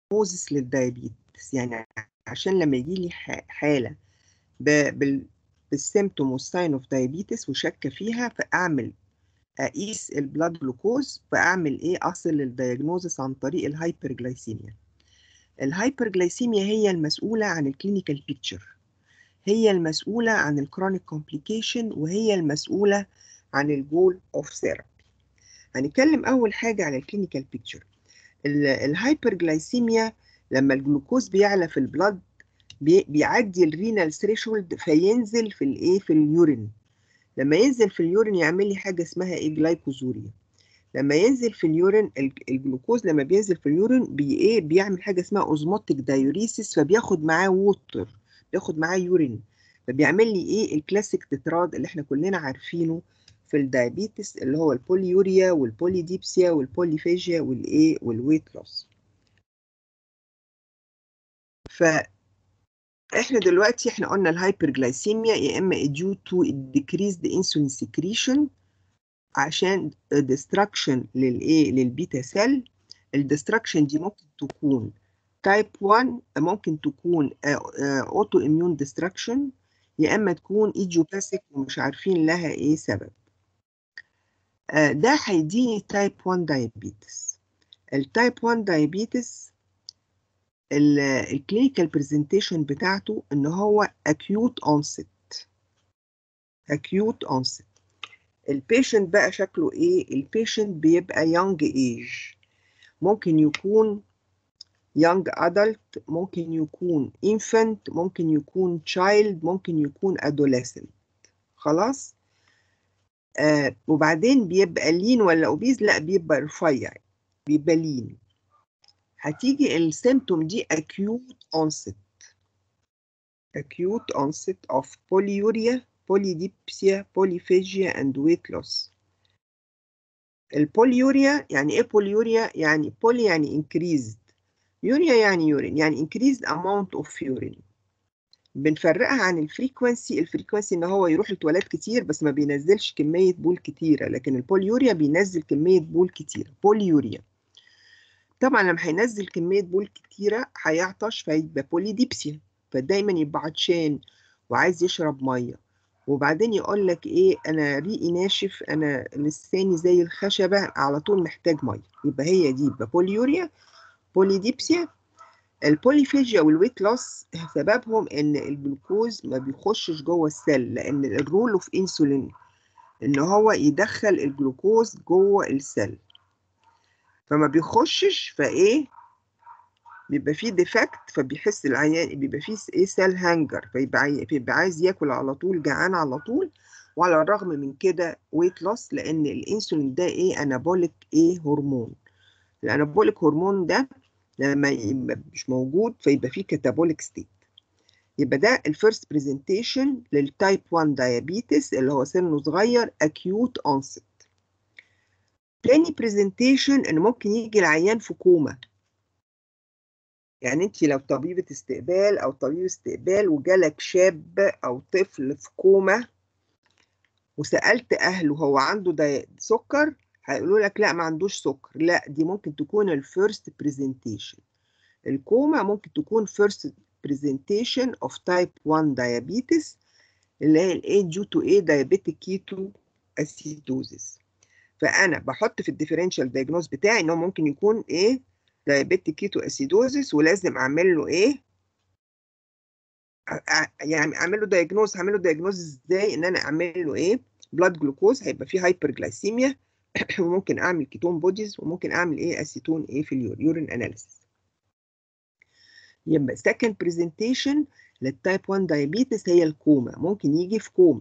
diagnosis للدايابيتس يعني عشان لما يجي لي حالة بالسيمتوم والساين اوف دايابيتس وشك فيها فاعمل اقيس البلاد جلوكوز فاعمل ايه اصل للدياجنوزس عن طريق الهايبرجلايسيميا الهايبرجلايسيميا هي المسؤولة عن الكلينيكال بيكتشر هي المسؤولة عن الكرونيك كومبليكيشن وهي المسؤولة عن الجول اوف ثيرابي هنتكلم اول حاجة على الكلينيكال بيكتشر الهايبرجلايسيميا لما الجلوكوز بيعلى في البلد بيعدي الرينال ثريشولد فينزل في الايه في اليورين لما ينزل في اليورين يعمل لي حاجه اسمها ايه جلايكوزوريا لما ينزل في اليورين الجلوكوز لما بينزل في اليورين بي ايه بيعمل حاجه اسمها اوزموتيك دايوريسيس فبياخد معاه ووتر بياخد معاه يورين فبيعمل لي ايه الكلاسيك تتراد اللي احنا كلنا عارفينه في الدايابيتس اللي هو البوليوريا والبوليديبسيا والبوليفيجيا والايه والويت لوس ف احنا دلوقتي احنا قلنا الهايبرجلايسيميا يا اما due to decreased insulin secretion عشان destruction للايه للبيتا سيل الدستركشن دي ممكن تكون تايب 1 ممكن تكون اوتو اميون ديستركشن يا اما تكون ايديوباثيك ومش عارفين لها ايه سبب ده هيديني تايب 1 دايابيتس التايب 1 دايابيتس الكلينيكال برزنتيشن بتاعته ان هو acute onset acute onset البيشنت بقى شكله ايه البيشنت بيبقى young age ممكن يكون young adult ممكن يكون infant ممكن يكون child ممكن يكون adolescent خلاص آه وبعدين بيبقى لين ولا اوبيز لا بيبقى رفيع بيبقى لين هتيجي السيمتوم دي acute onset acute onset of polyuria polydipsia polyphagia and weight loss البوليوريا يعني ايه بوليوريا يعني بولي يعني increased يوريا يعني يورين يعني increased amount of urine بنفرقها عن الفريكونسي الفريكونسي ان هو يروح التواليت كتير بس ما بينزلش كميه بول كتيره لكن البوليوريا بينزل كميه بول كتيره بوليوريا طبعا لما هينزل كميه بول كتيره هيعطش فيبقى بوليديبسيا فدايما يبقى عطشان وعايز يشرب ميه وبعدين يقول لك ايه انا ريقي ناشف انا لساني زي الخشبه على طول محتاج ميه يبقى هي دي يبقى بوليوريا بوليديبسيا البوليفيجيا والويت لوس سببهم ان الجلوكوز ما بيخشش جوه السيل لان الرول اوف انسولين ان هو يدخل الجلوكوز جوه السيل فما بيخشش فايه بيبقى فيه ديفكت فبيحس العيان بيبقى فيه ايه سيل هانجر فيبقى بيبقى عايز ياكل على طول جعان على طول وعلى الرغم من كده ويت لوس لان الانسولين ده ايه انابوليك ايه هرمون الانابوليك هرمون ده لما يبقى مش موجود فيبقى فيه كاتابوليك ستيت يبقى ده الفيرست برزنتيشن للتايب 1 دايابيتس اللي هو سنه صغير اكيوت اونست تاني برزنتيشن ان ممكن يجي العيان في كوما يعني انت لو طبيبة استقبال او طبيب استقبال وجالك شاب او طفل في كوما وسألت اهله هو عنده ده سكر هيقولوا لك لا ما عندوش سكر لا دي ممكن تكون الفيرست برزنتيشن الكوما ممكن تكون فيرست برزنتيشن اوف تايب 1 دايابيتس اللي هي الاي ديو تو ايه دايابيتيك كيتو اسيدوزيس فانا بحط في الديفرنشال دايجنوز بتاعي ان هو ممكن يكون ايه دايابيتيك كيتو اسيدوزيس ولازم اعمل له ايه يعني اعمل له دايجنوز هعمل له دايجنوز ازاي ان انا اعمل له ايه بلاد جلوكوز هيبقى فيه هايبرجلايسيميا وممكن اعمل كيتون بوديز وممكن اعمل ايه اسيتون ايه في اليورين اناليسيس يبقى سكند برزنتيشن للتايب 1 دايابيتس هي الكوما ممكن يجي في كوما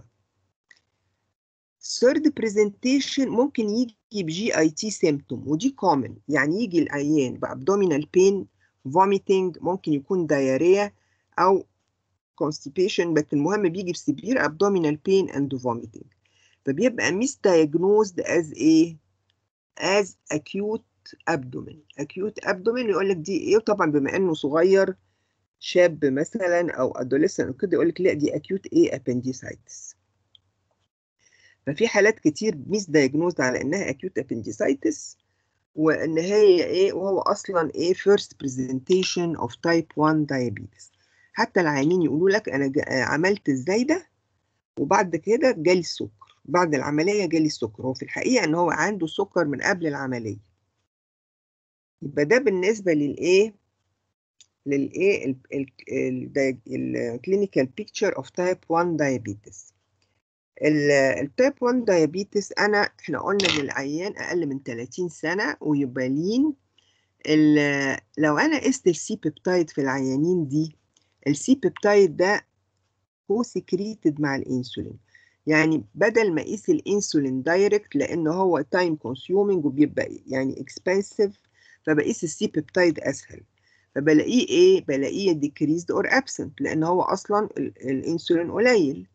third presentation ممكن يجي بجي اي تي سيمتوم ودي كومن يعني يجي العيان بابدومينال بين vomiting ممكن يكون diarrhea او constipation بس المهم بيجي بسيفير abdominal pain and vomiting فبيبقى misdiagnosed as ايه as acute abdomen acute abdomen يقول لك دي ايه طبعا بما انه صغير شاب مثلا او adolescent كده يقول لك لا دي acute ايه appendicitis ففي حالات كتير ميس دايجنوزد على انها acute appendicitis وان هي ايه وهو اصلا ايه first presentation of type 1 diabetes حتى العيانين يقولوا لك انا عملت ازاي ده وبعد كده جالي السكر بعد العمليه جالي السكر هو في الحقيقه ان هو عنده سكر من قبل العمليه يبقى ده بالنسبه للايه للايه الكلينيكال بيكتشر اوف تايب 1 diabetes التايب 1 diabetes انا احنا قلنا للعيان اقل من 30 سنه ويبقى لين لو انا قست السي بيبتايد في العيانين دي السي بيبتايد ده هو سكريتد مع الانسولين يعني بدل ما اقيس الانسولين دايركت لان هو تايم كونسيومينج وبيبقى يعني اكسبنسيف فبقيس السي بيبتايد اسهل فبلاقيه ايه بلاقيه decreased or absent لان هو اصلا الانسولين قليل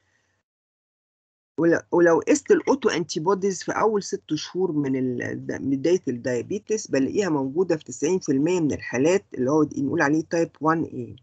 ولو قست الاوتو انتي بوديز في اول ست شهور من بدايه الدايابيتس بلاقيها موجوده في 90% من الحالات اللي هو نقول عليه تايب 1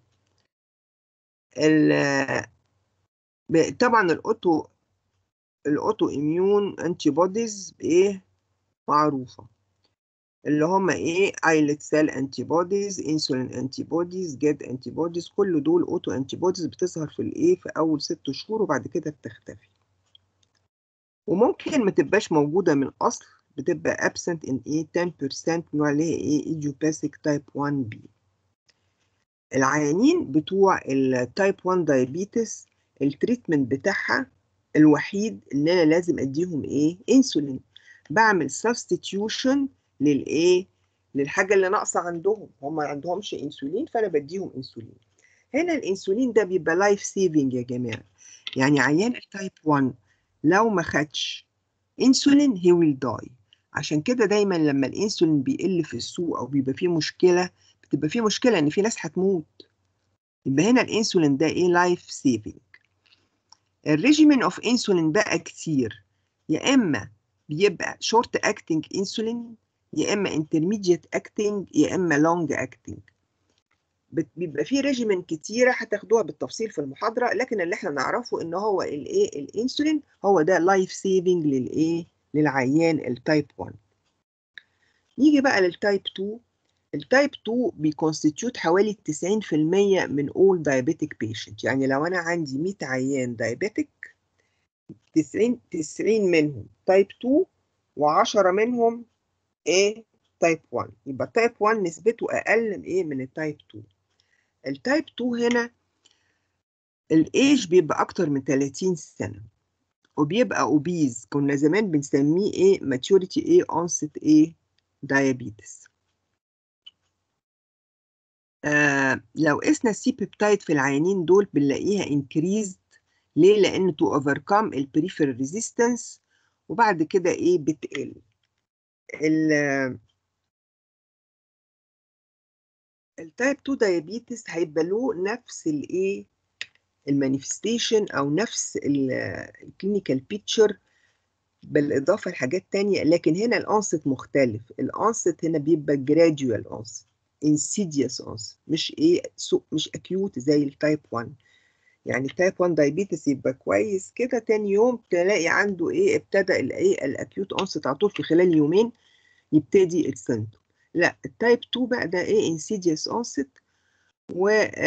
a طبعا الاوتو الاوتو اميون انتي بوديز ايه معروفه اللي هم ايه ايلت سيل انتي بوديز انسولين انتي بوديز جيد انتي بوديز كل دول اوتو انتي بوديز بتظهر في الايه في اول ست شهور وبعد كده بتختفي وممكن ما تبقاش موجودة من الأصل بتبقى absent in ايه 10% نوع اللي هي ايه idiopathic type 1B العيانين بتوع التايب 1 diabetes التريتمنت بتاعها الوحيد ان انا لازم اديهم ايه انسولين بعمل substitution للايه للحاجة اللي ناقصة عندهم هم ما عندهمش انسولين فانا بديهم انسولين هنا الانسولين ده بيبقى لايف سيفنج يا جماعة يعني عيان التايب 1 لو ما خدش انسولين هي ويل داي عشان كده دايما لما الانسولين بيقل في السوق او بيبقى فيه مشكله بتبقى فيه مشكله ان في ناس هتموت يبقى هنا الانسولين ده ايه لايف سيفنج الريجيمين اوف انسولين بقى كتير يا اما بيبقى شورت اكتنج انسولين يا اما انترميديت اكتنج يا اما لونج اكتنج بيبقى فيه ريجيمين كتيرة هتاخدوها بالتفصيل في المحاضرة لكن اللي احنا نعرفه ان هو الايه الانسولين هو ده لايف سيفنج للايه للعيان التايب 1 نيجي بقى للتايب 2 التايب 2 بيكونستيتيوت حوالي 90% من all diabetic patient يعني لو انا عندي 100 عيان diabetic 90 90 منهم تايب 2 و10 منهم ايه تايب 1 يبقى تايب 1 نسبته اقل من ايه من التايب 2 التايب 2 هنا الايج بيبقى اكتر من 30 سنه وبيبقى اوبيز كنا زمان بنسميه ايه ماتيوريتي ايه اونست ايه دايابيتس آه لو قسنا السي بيبتايد في العيانين دول بنلاقيها انكريزد ليه لان تو اوفركم البريفيرال ريزيستنس وبعد كده ايه بتقل التايب 2 دايابيتس هيبقى له نفس الايه المانيفستيشن او نفس الكلينيكال بيكتشر بالاضافه لحاجات تانية لكن هنا الانست مختلف الانست هنا بيبقى جراديوال انست انسيديوس انست مش ايه مش اكيوت زي التايب 1 يعني التايب 1 دايابيتس يبقى كويس كده تاني يوم تلاقي عنده ايه ابتدى الايه الاكيوت انست على طول في خلال يومين يبتدي السيمتوم لا التايب 2 بقى ده ايه انسيديوس onset و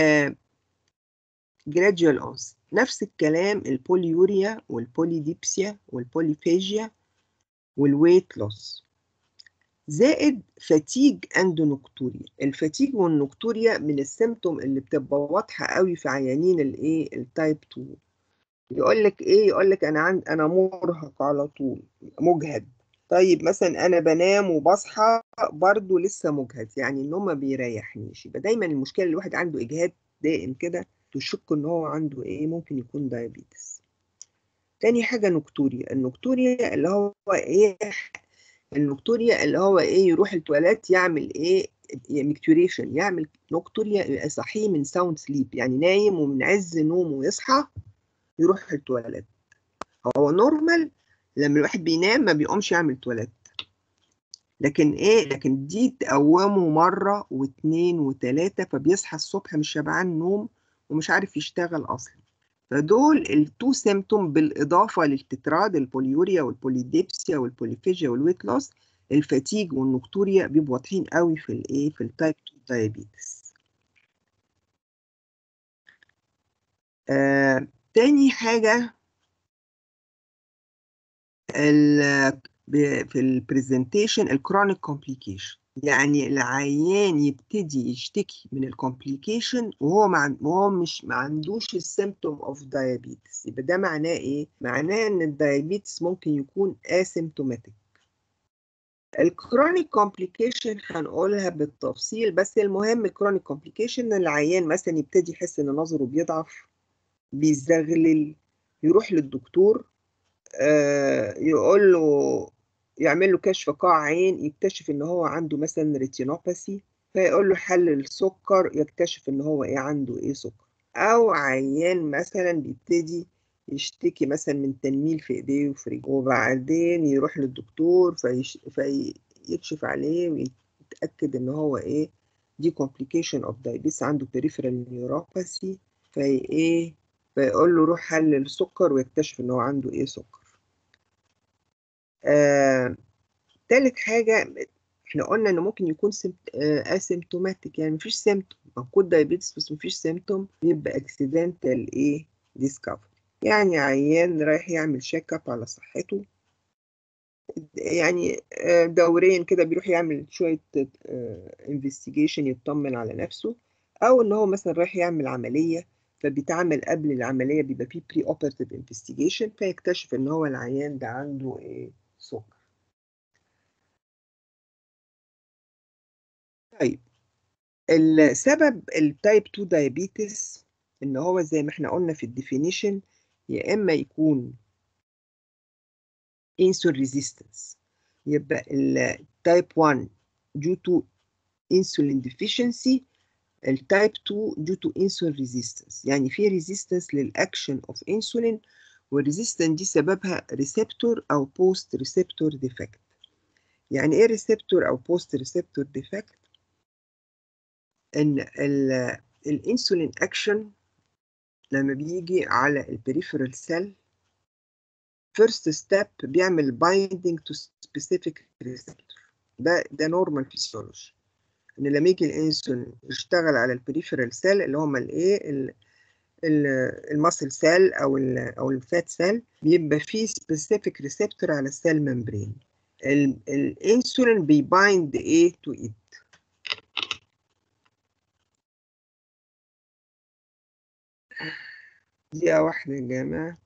جراديوال onset نفس الكلام البوليوريا والبوليديبسيا والبوليفاجيا والويت لوس زائد فاتيج اند نوكتوريا الفاتيج والنوكتوريا من السيمتوم اللي بتبقى واضحه قوي في عيانين الايه التايب 2 يقول لك ايه يقول لك انا عند انا مرهق على طول مجهد طيب مثلا انا بنام وبصحى برضه لسه مجهد يعني النوم ما بيريحنيش يبقى دايما المشكله اللي الواحد عنده اجهاد دائم كده تشك ان هو عنده ايه ممكن يكون دايابيتس تاني حاجه نكتوريا النكتوريا اللي هو ايه النكتوريا اللي هو ايه يروح التواليت يعمل ايه ميكتوريشن يعمل نكتوريا يبقى صحي من ساوند سليب يعني نايم ومن عز نومه يصحى يروح التواليت هو نورمال لما الواحد بينام ما بيقومش يعمل تواليت لكن ايه لكن دي تقومه مره واثنين وثلاثه فبيصحى الصبح مش شبعان نوم ومش عارف يشتغل اصلا فدول التو سيمتوم بالاضافه للتتراد البوليوريا والبوليديبسيا والبوليفيجيا والويت لوس الفاتيج والنكتوريا بيبقوا واضحين قوي في الايه في التايب 2 دايابيتس آه، تاني حاجة ال ب- في البرزنتيشن الكرونيك كومبليكيشن يعني العيان يبتدي يشتكي من الكومبليكيشن وهو مع وهو مش ما عندوش السيمتوم اوف دايابيتس يبقى ده معناه ايه معناه ان الدايابيتس ممكن يكون اسيمتوماتيك الكرونيك كومبليكيشن هنقولها بالتفصيل بس المهم الكرونيك كومبليكيشن العيان مثلا يبتدي يحس ان نظره بيضعف بيزغلل يروح للدكتور آه، يقول له يعمل له كشف قاع عين يكتشف ان هو عنده مثلا ريتينوباثي فيقول له حل السكر يكتشف ان هو ايه عنده ايه سكر او عيان مثلا بيبتدي يشتكي مثلا من تنميل في ايديه وفي رجله وبعدين يروح للدكتور فيش... فيكشف عليه ويتاكد ان هو ايه دي complication of diabetes عنده peripheral neuropathy في ايه فيقول له روح حل السكر ويكتشف ان هو عنده ايه سكر آه، تالت حاجة احنا قلنا انه ممكن يكون اسيمتوماتيك يعني مفيش سيمتوم موجود دايابيتس بس مفيش سيمتوم يبقى اكسيدنتال ايه ديسكفري يعني عيان رايح يعمل شيك اب على صحته يعني آه، دوريا كده بيروح يعمل شوية انفستيجيشن يطمن على نفسه او ان هو مثلا رايح يعمل عملية فبيتعمل قبل العملية بيبقى فيه بري اوبرتيف انفستيجيشن فيكتشف ان هو العيان ده عنده ايه سكر طيب السبب التايب 2 دايابيتس ان هو زي ما احنا قلنا في الديفينيشن يا اما يكون insulin resistance يبقى التايب 1 due to insulin deficiency التايب 2 due to insulin resistance يعني في resistance للاكشن of insulin والريزيستنس دي سببها ريسبتور او بوست ريسبتور ديفكت يعني ايه ريسبتور او بوست ريسبتور ديفكت ان الانسولين اكشن لما بيجي على البريفرال سيل فيرست ستيب بيعمل بايندينج تو سبيسيفيك ريسبتور ده ده نورمال فيسيولوجي ان لما يجي الانسولين يشتغل على البريفرال سيل اللي هم الايه الماسل سيل او ال او الفات سيل بيبقى فيه سبيسيفيك ريسبتور على السيل ممبرين الانسولين بيبايند ايه تو ات دقيقة واحدة يا جماعة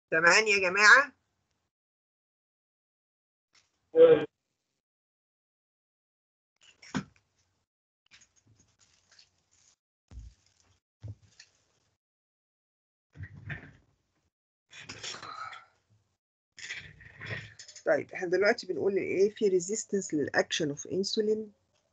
سامعين يا جماعه طيب احنا دلوقتي بنقول ايه في ريزيستنس للاكشن اوف انسولين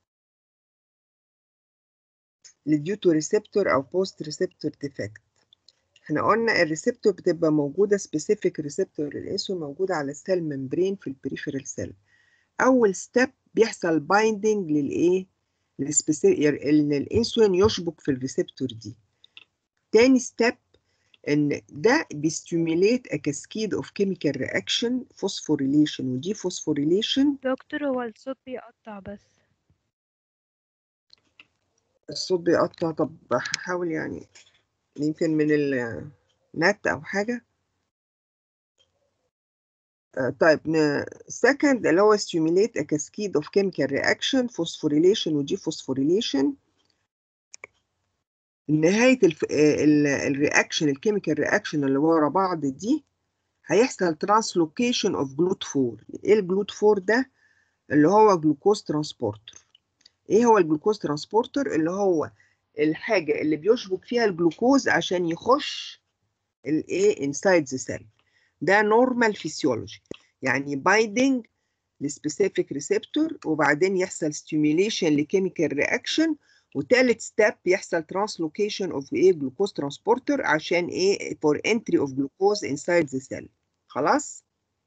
للديوتو ريسبتور او بوست ريسبتور ديفكت احنا قلنا الريسبتور بتبقى موجوده سبيسيفيك ريسبتور للانسولين موجوده على السيل ممبرين في البريفرال سيل اول ستيب بيحصل بايندنج للايه ان الانسولين يشبك في الريسبتور دي تاني ستيب ان ده بيستيميليت ا كاسكيد اوف كيميكال رياكشن فوسفوريليشن ودي فوسفوريليشن دكتور هو الصوت بيقطع بس الصوت بيقطع طب هحاول يعني يمكن من النت او حاجه آه، طيب second اللي هو stimulate a cascade of chemical reaction phosphorylation ودي phosphorylation نهاية الف... الرياكشن الكيميكال رياكشن اللي ورا بعض دي هيحصل ترانسلوكيشن اوف جلوت 4 ايه الجلوت 4 ده اللي هو جلوكوز ترانسبورتر ايه هو الجلوكوز ترانسبورتر اللي هو الحاجة اللي بيشبك فيها الجلوكوز عشان يخش الايه انسايد ذا سيل ده نورمال فيسيولوجي يعني بايندنج لسبيسيفيك ريسبتور وبعدين يحصل ستيميوليشن لكيميكال رياكشن وتالت ستيب يحصل ترانسلوكيشن اوف ايه جلوكوز ترانسبورتر عشان ايه فور انتري اوف جلوكوز انسايد ذا سيل خلاص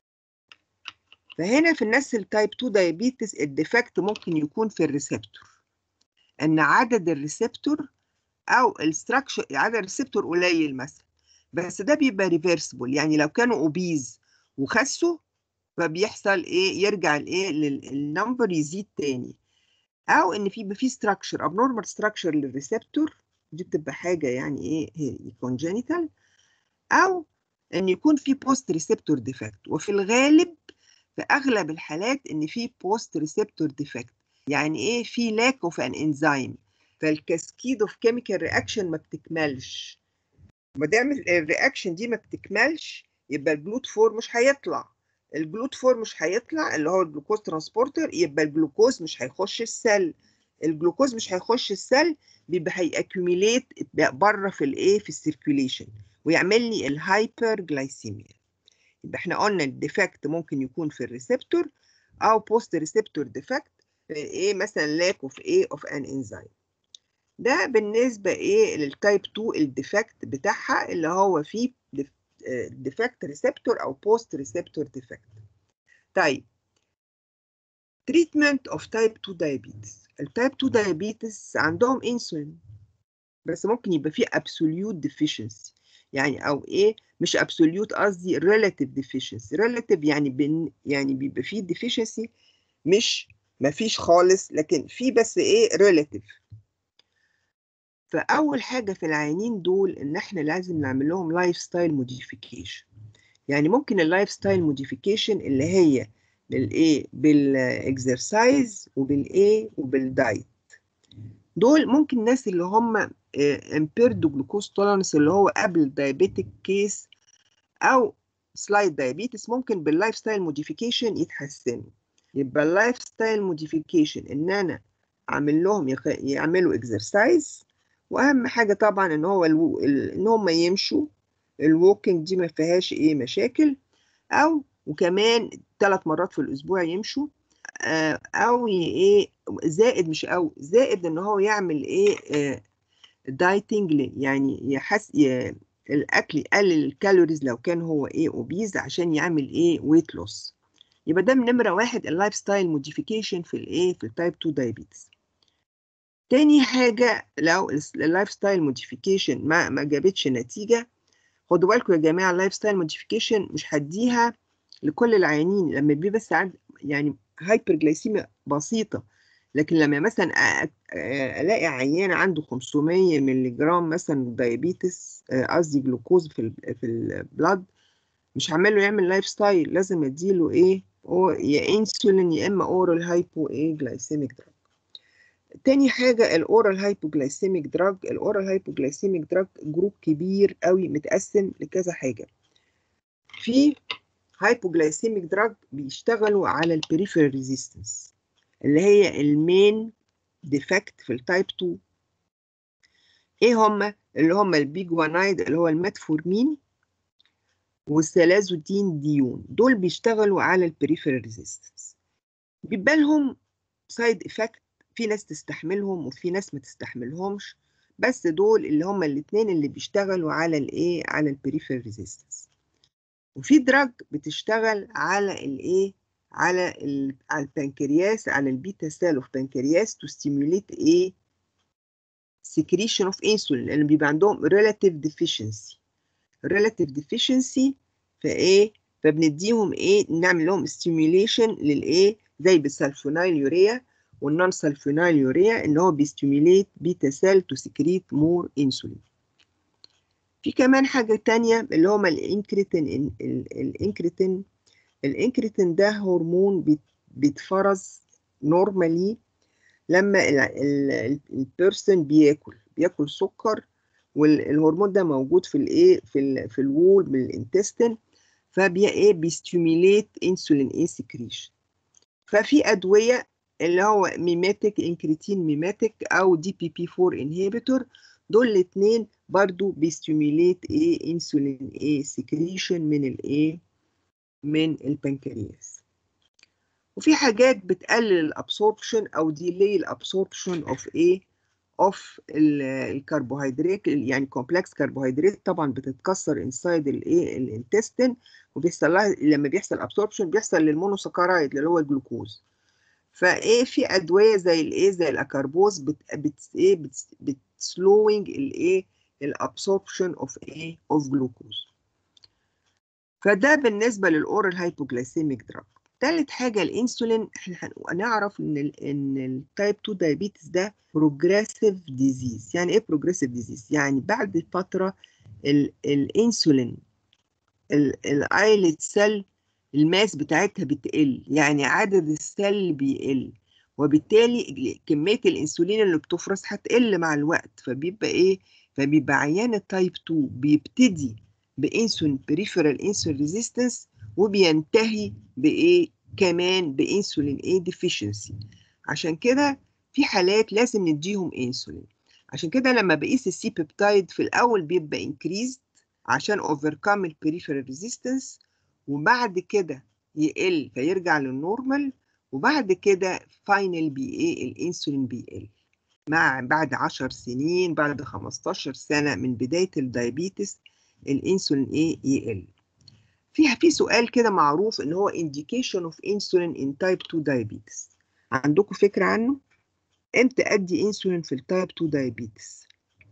فهنا في الناس التايب 2 دايابيتس الديفكت ممكن يكون في الريسبتور ان عدد الريسبتور او الستراكشر عدد الريسبتور قليل مثلا بس ده بيبقى ريفرسبل يعني لو كانوا اوبيز وخسوا فبيحصل ايه يرجع الايه النمبر يزيد تاني او ان في في ستراكشر ابنورمال ستراكشر للريسبتور دي بتبقى حاجه يعني ايه هي كونجينيتال او ان يكون في بوست ريسبتور ديفكت وفي الغالب في اغلب الحالات ان في بوست ريسبتور ديفكت يعني ايه في لاك اوف ان انزيم فالكاسكيد اوف كيميكال رياكشن ما بتكملش ما دام الرياكشن دي ما بتكملش يبقى الجلوت 4 مش هيطلع الجلوت 4 مش هيطلع اللي هو الجلوكوز ترانسبورتر يبقى الجلوكوز مش هيخش السل الجلوكوز مش هيخش السل بيبقى هيأكيوميليت بره في الايه في السيركيوليشن ويعمل لي الهايبر جلايسيميا يبقى احنا قلنا الديفكت ممكن يكون في الريسبتور او بوست ريسبتور ديفكت ايه مثلا لاك اوف ايه اوف ان انزيم ده بالنسبه ايه للتايب 2 الديفكت بتاعها اللي هو فيه ديفكت ريسبتور او بوست ريسبتور ديفكت طيب تريتمنت اوف تايب 2 دايابيتس التايب 2 دايابيتس عندهم انسولين بس ممكن يبقى فيه ابسوليوت ديفيشنسي يعني او ايه مش ابسوليوت قصدي ريلاتيف ديفيشنسي ريلاتيف يعني بن يعني بيبقى فيه ديفيشنسي مش مفيش خالص لكن في بس ايه ريلاتيف فاول حاجه في العيانين دول ان احنا لازم نعمل لهم لايف ستايل موديفيكيشن يعني ممكن اللايف ستايل موديفيكيشن اللي هي بالايه بالاكسرسايز وبالايه وبالدايت دول ممكن الناس اللي هم امبيرد جلوكوز تولرنس اللي هو قبل الدايابيتيك كيس او سلايد دايابيتس ممكن باللايف ستايل موديفيكيشن يتحسنوا يبقى اللايف ستايل موديفيكيشن ان انا اعمل لهم يخ... يعملوا اكسرسايز واهم حاجه طبعا ان هو الو... ال... ان هم يمشوا الووكينج دي ما فيهاش ايه مشاكل او وكمان ثلاث مرات في الاسبوع يمشوا آه او ايه زائد مش او زائد ان هو يعمل ايه آه دايتنج يعني يحس ي... الاكل يقلل الكالوريز لو كان هو ايه اوبيز عشان يعمل ايه ويت لوس يبقى ده من نمره واحد اللايف ستايل موديفيكيشن في الايه في التايب 2 دايابيتس تاني حاجة لو اللايف ستايل موديفيكيشن ما ما جابتش نتيجة خدوا بالكم يا جماعة اللايف ستايل موديفيكيشن مش هديها لكل العيانين لما بيبقى بس عند يعني هايبر جلايسيميا بسيطة لكن لما مثلا الاقي عيان عنده 500 مللي جرام مثلا دايابيتس قصدي جلوكوز في ال في البلاد مش هعمل له يعمل لايف ستايل لازم اديله ايه أو يا انسولين يا اما اورال هايبو ايه جلايسيميك دراج تاني حاجة الأورال هايبوجلايسيميك دراج الأورال هايبوجلايسيميك دراج جروب كبير قوي متقسم لكذا حاجة في هايبوجلايسيميك دراج بيشتغلوا على البريفيرال ريزيستنس اللي هي المين ديفكت في التايب 2 ايه هما اللي هما البيجوانايد اللي هو الماتفورمين والسلازودين ديون دول بيشتغلوا على البريفيرال ريزيستنس بيبقى لهم سايد افكت في ناس تستحملهم وفي ناس ما تستحملهمش بس دول اللي هما الاثنين اللي بيشتغلوا على الايه على البريفيرال ريزيستنس وفي دراج بتشتغل على الايه على ال على البنكرياس على البيتا سيل اوف بنكرياس تو ستيموليت ايه secretion of insulin لان بيبقى عندهم relative deficiency relative deficiency فايه فبنديهم ايه نعمل لهم stimulation للايه زي بالسلفونايل يوريا والنون سلفونايل يوريا ان هو بيستيموليت بيتا سيل تو سكريت مور انسولين في كمان حاجة تانية اللي هما الانكريتين الانكريتين الانكريتين ده هرمون بيتفرز نورمالي لما البيرسون بياكل بياكل سكر والهرمون ده موجود في الايه في ال في الوول من الانتستين فبي ايه بيستيميليت انسولين ايه سكريشن ففي ادويه اللي هو ميماتيك انكريتين ميماتيك او دي بي بي 4 انهيبيتور دول الاثنين برضو بيستيميليت ايه انسولين ايه سكريشن من الايه من البنكرياس وفي حاجات بتقلل الابسوربشن او ديلي الابسوربشن اوف ايه اوف الكربوهيدرات يعني كومبلكس كربوهيدرات طبعا بتتكسر انسايد الايه الانتستين وبيحصل لها لما بيحصل ابسوربشن بيحصل للمونوسكرايد اللي هو الجلوكوز فايه في ادويه زي الايه زي الاكربوز بت بت ايه بت بتسلوينج الايه الابسوربشن اوف ايه اوف جلوكوز فده بالنسبه للاورال هايبوجلايسيميك دراج تالت حاجة الانسولين احنا هنعرف ان ال ان التايب 2 دايابيتس ده بروجريسيف ديزيز يعني ايه بروجريسيف ديزيز يعني بعد فترة ال الانسولين الايلت سيل الماس بتاعتها بتقل يعني عدد السيل بيقل وبالتالي كمية الانسولين اللي بتفرز هتقل مع الوقت فبيبقى ايه فبيبقى عيان التايب 2 بيبتدي بانسولين بريفرال انسولين ريزيستنس وبينتهي بايه كمان بانسولين ايه ديفيشنسي عشان كده في حالات لازم نديهم انسولين عشان كده لما بقيس السي بيبتايد في الاول بيبقى انكريزد عشان اوفركم البريفرال ريزيستنس وبعد كده يقل فيرجع للنورمال وبعد كده فاينل بي ايه الانسولين بيقل مع بعد 10 سنين بعد 15 سنه من بدايه الدايابيتس الانسولين ايه يقل فيها في سؤال كده معروف ان هو indication of insulin in type 2 diabetes عندكم فكرة عنه؟ امتى ادي انسولين في التايب 2 diabetes؟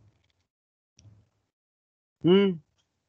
امم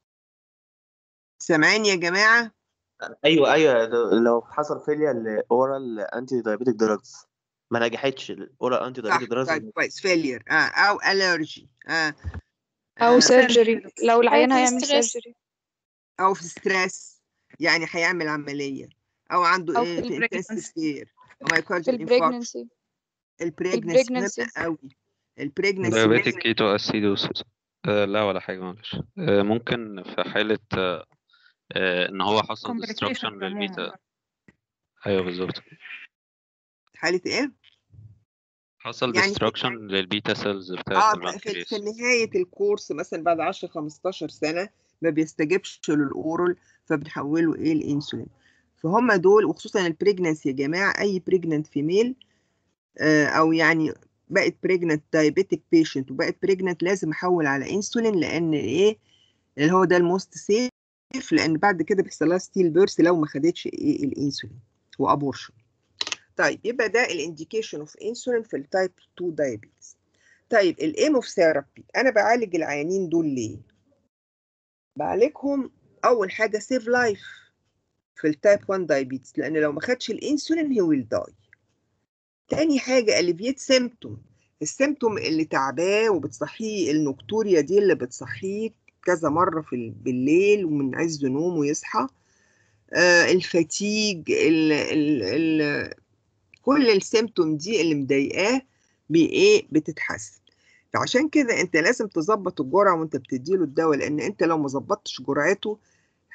سامعين يا جماعة؟ ايوه ايوه لو- لو حصل فيليا لاورال انتي دايابيتك دراجز ما نجحتش الاورال انتي صح دايابيتك دراجز طيب كويس failure آه او allergy آه او آه، سيرجري لو العيان في هيعمل stress. سيرجري او في ستريس يعني هيعمل عملية او عنده أو ايه في في الpregnancy. intensive care او في myocardial infarction البريجننسي البريجنسي مهم الpregnancy. قوي البريجنسي دايابيتك كيتو اسيدوسيس آه لا ولا حاجة معلش آه ممكن في حالة آه آه ان هو حصل complications ديستركشن عموما للبيتا ايوه بالظبط حالة ايه؟ حصل يعني- ديستركشن للبيتا سيلز اه بتاعت في, في البنكرياس نهاية الكورس مثلا بعد 10 15 سنة ما بيستجيبش للأورال فبنحوله ايه الانسولين فهم دول وخصوصا البريجننسي يا جماعة أي بريجننت فيميل آه أو يعني بقت بريجننت دايابيتك بيشنت وبقت بريجننت لازم أحول على انسولين لأن ايه اللي هو ده الموست سيف لأن بعد كده بيحصل لها ستيل بيرث لو ما خدتش ايه الانسولين وابورشن طيب يبقى ده الانديكيشن اوف انسولين في التايب 2 دايابيتس طيب الايم اوف ثيرابي انا بعالج العيانين دول ليه بعالجهم اول حاجه سيف لايف في التايب 1 دايابيتس لان لو ما خدش الانسولين هي ويل داي تاني حاجه اليفيت سيمبتوم السيمبتوم اللي تعباه وبتصحيه النكتوريا دي اللي بتصحيه كذا مره في ال- بالليل ومن عز نومه يصحى آه الفتيج ال ال ال كل السيمتوم دي اللي مضايقاه بايه بتتحسن فعشان كده انت لازم تظبط الجرعه وانت بتديله الدواء لان انت لو ما ظبطتش جرعته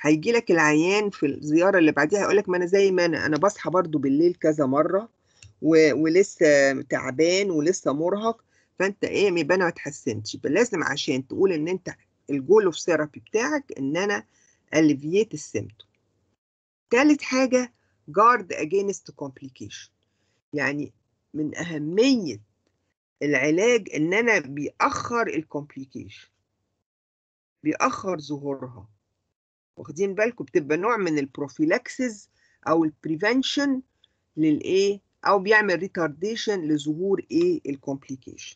هيجي لك العيان في الزياره اللي بعديها يقول لك ما انا زي ما انا انا بصحى برضو بالليل كذا مره و... ولسه تعبان ولسه مرهق فانت ايه يبقى انا ما اتحسنتش يبقى لازم عشان تقول ان انت الجول اوف ثيرابي بتاعك ان انا الفييت السيمتوم تالت حاجه جارد اجينست كومبليكيشن يعني من اهميه العلاج ان انا بيأخر الكومبليكيشن بيأخر ظهورها واخدين بالكم بتبقى نوع من البروفيلاكسز او البريفنشن للايه او بيعمل ريتارديشن لظهور ايه الكومبليكيشن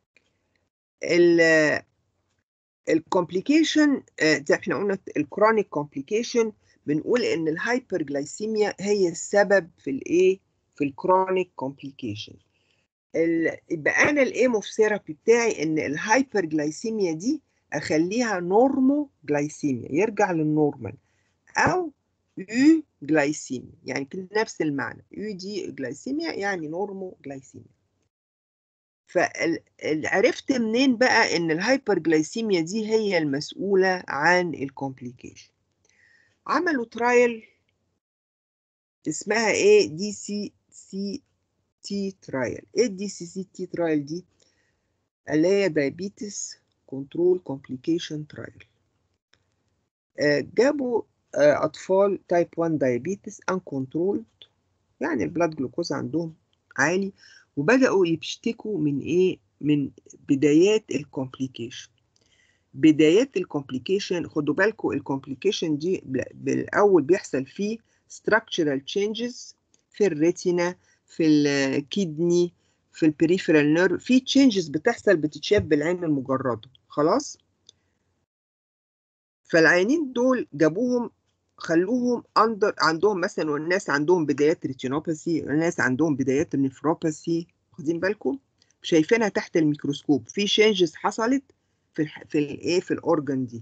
الكومبليكيشن زي احنا قلنا الكرونيك كومبليكيشن بنقول ان الهايبرجلايسيميا هي السبب في الايه في الكرونيك كومبليكيشن يبقى انا الايم اوف ثيرابي بتاعي ان الهايبرجلايسيميا دي اخليها نورمو جلايسيميا يرجع للنورمال او يو جلايسيميا يعني نفس المعنى يو دي جلايسيميا يعني نورمو جلايسيميا فعرفت منين بقى ان الهايبرجلايسيميا دي هي المسؤولة عن الكومبليكيشن عملوا ترايل اسمها ايه دي سي سي تي ترايل ايه الدي سي سي تي ترايل دي اللي هي دايابيتس كنترول كومبليكيشن ترايل جابوا آه اطفال تايب 1 دايابيتس ان كنترولد يعني البلاد جلوكوز عندهم عالي وبداوا يشتكوا من ايه من بدايات الكومبليكيشن بدايات الكومبليكيشن خدوا بالكم الكومبليكيشن دي بالاول بيحصل فيه structural changes في الريتينا في الكيدني في البريفرال نيرف في تشينجز بتحصل بتتشاف بالعين المجرده خلاص فالعيانين دول جابوهم خلوهم اندر عندهم مثلا والناس عندهم بدايات ريتينوباثي والناس عندهم بدايات النفروباثي واخدين بالكم شايفينها تحت الميكروسكوب في تشينجز حصلت في ال في الايه في الاورجن دي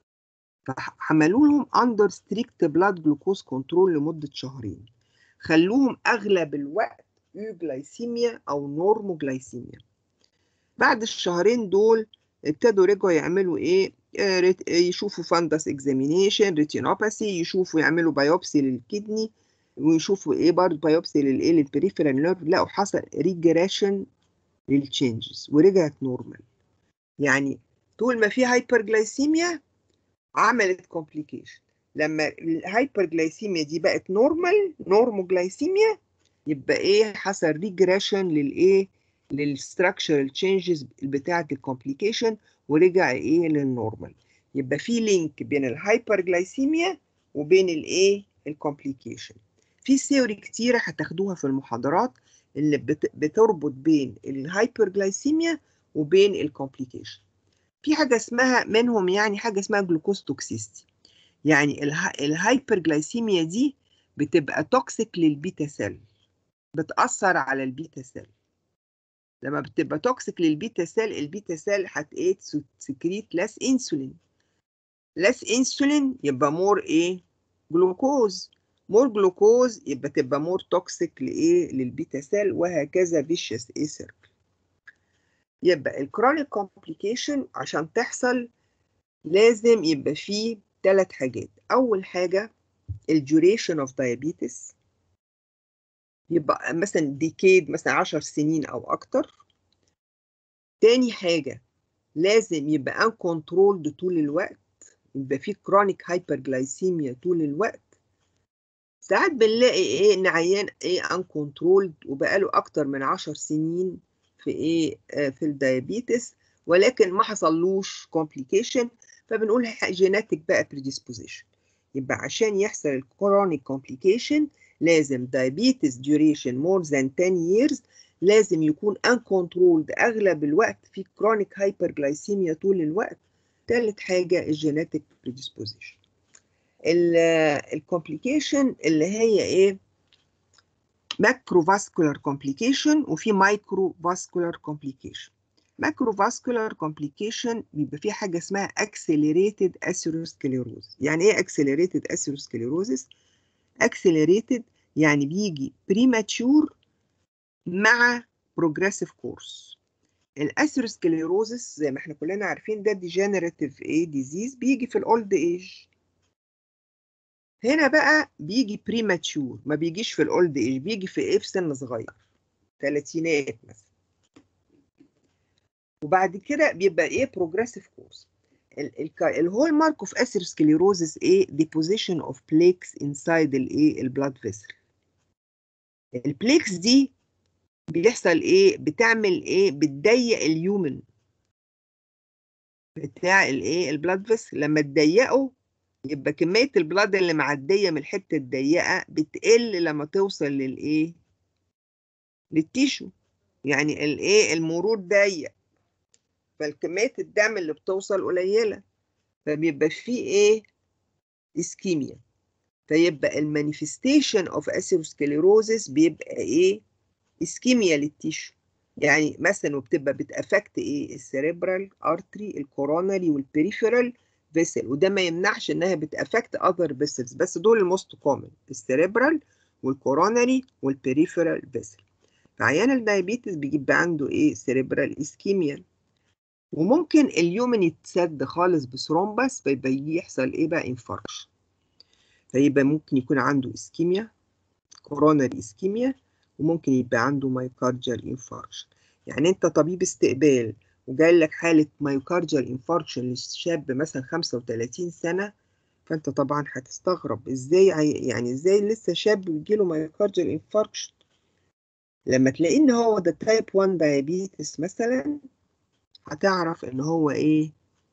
فحملوهم اندر ستريكت بلاد جلوكوز كنترول لمده شهرين خلوهم اغلب الوقت يوجلايسيميا او نورموجلايسيميا بعد الشهرين دول ابتدوا رجعوا يعملوا ايه يشوفوا فاندس اكزامينيشن ريتينوباثي يشوفوا يعملوا بايوبسي للكدني ويشوفوا ايه برضه بايوبسي للايه للبريفرال نيرف لقوا حصل ريجريشن للتشينجز ورجعت نورمال يعني طول ما في هايبرجلايسيميا عملت كومبليكيشن لما الهايبرجلايسيميا دي بقت نورمال نورموجلايسيميا يبقى ايه حصل ريجريشن للايه للستراكشرال تشينجز بتاعه الكومبليكيشن ورجع ايه للنورمال يبقى في لينك بين الهايبرجلايسيميا وبين الايه الكومبليكيشن في ثيوري كتيره هتاخدوها في المحاضرات اللي بتربط بين الهايبرجلايسيميا وبين الكومبليكيشن في حاجه اسمها منهم يعني حاجه اسمها جلوكوز توكسيستي يعني الهايبرجلايسيميا دي بتبقى توكسيك للبيتا سيل بتأثر على البيتا سيل لما بتبقى توكسيك للبيتا سيل البيتا سيل هت ايه سكريت لس انسولين لس انسولين يبقى مور ايه جلوكوز مور جلوكوز يبقى تبقى مور توكسيك لايه للبيتا سيل وهكذا فيشيس ايه سيركل يبقى الكرونيك كومبليكيشن عشان تحصل لازم يبقى فيه ثلاث حاجات اول حاجه الديوريشن اوف diabetes يبقى مثلا ديكيد مثلا 10 سنين او اكتر تاني حاجه لازم يبقى ان كنترولد طول الوقت يبقى في كرونيك هايبرجلايسيميا طول الوقت ساعات بنلاقي ايه ان عيان ايه ان كنترولد وبقاله اكتر من 10 سنين في ايه آه في الدايابيتس ولكن ما حصلوش كومبليكيشن فبنقول جيناتيك بقى بريديسبوزيشن يبقى عشان يحصل الكرونيك كومبليكيشن لازم diabetes duration more than 10 years لازم يكون uncontrolled أغلب الوقت في chronic hyperglycemia طول الوقت تالت حاجة الجيناتيك predisposition الكومبليكيشن اللي هي ايه macrovascular complication وفي microvascular complication macrovascular complication بيبقى في حاجة اسمها accelerated atherosclerosis يعني ايه accelerated atherosclerosis accelerated يعني بيجي premature مع progressive course الأثيروسكليروزس زي ما احنا كلنا عارفين ده degenerative ايه disease بيجي في الاولد ايج هنا بقى بيجي بريماتشور ما بيجيش في الاولد ايج بيجي في ايه في سن صغير ثلاثينات مثلا وبعد كده بيبقى ايه بروجريسيف كورس الهول مارك اوف اثيروسكليروزس ايه deposition of plaques inside الايه البلاد فيسل البليكس دي بيحصل ايه بتعمل ايه بتضيق اليومن بتاع الايه البلاد فيسل لما تضيقه يبقى كمية البلاد اللي معدية من الحتة الضيقة بتقل لما توصل للايه للتيشو يعني الايه المرور ضيق فالكمية الدم اللي بتوصل قليلة فبيبقى فيه ايه اسكيميا فيبقى المانيفستيشن اوف اثيروسكليروزس بيبقى ايه اسكيميا للتيشو يعني مثلا وبتبقى بتافكت ايه السيريبرال ارتري الكوروناري والبريفيرال فيسل وده ما يمنعش انها بتافكت اذر فيسلز بس دول الموست كومن السيريبرال والكوروناري والبريفيرال فيسل فعيان الدايابيتس بيبقى عنده ايه سيريبرال اسكيميا وممكن اليومن يتسد خالص بثرومبس فيبقى يحصل ايه بقى انفاركشن فيبقى ممكن يكون عنده اسكيميا كوروناري اسكيميا وممكن يبقى عنده مايوكارديال انفاركشن يعني انت طبيب استقبال وجاي لك حالة مايوكارديال انفاركشن لشاب مثلا 35 سنة فانت طبعا هتستغرب ازاي يعني ازاي لسه شاب بيجيله مايوكارديال انفاركشن لما تلاقيه ان هو ده تايب 1 دايابيتس مثلا هتعرف ان هو ايه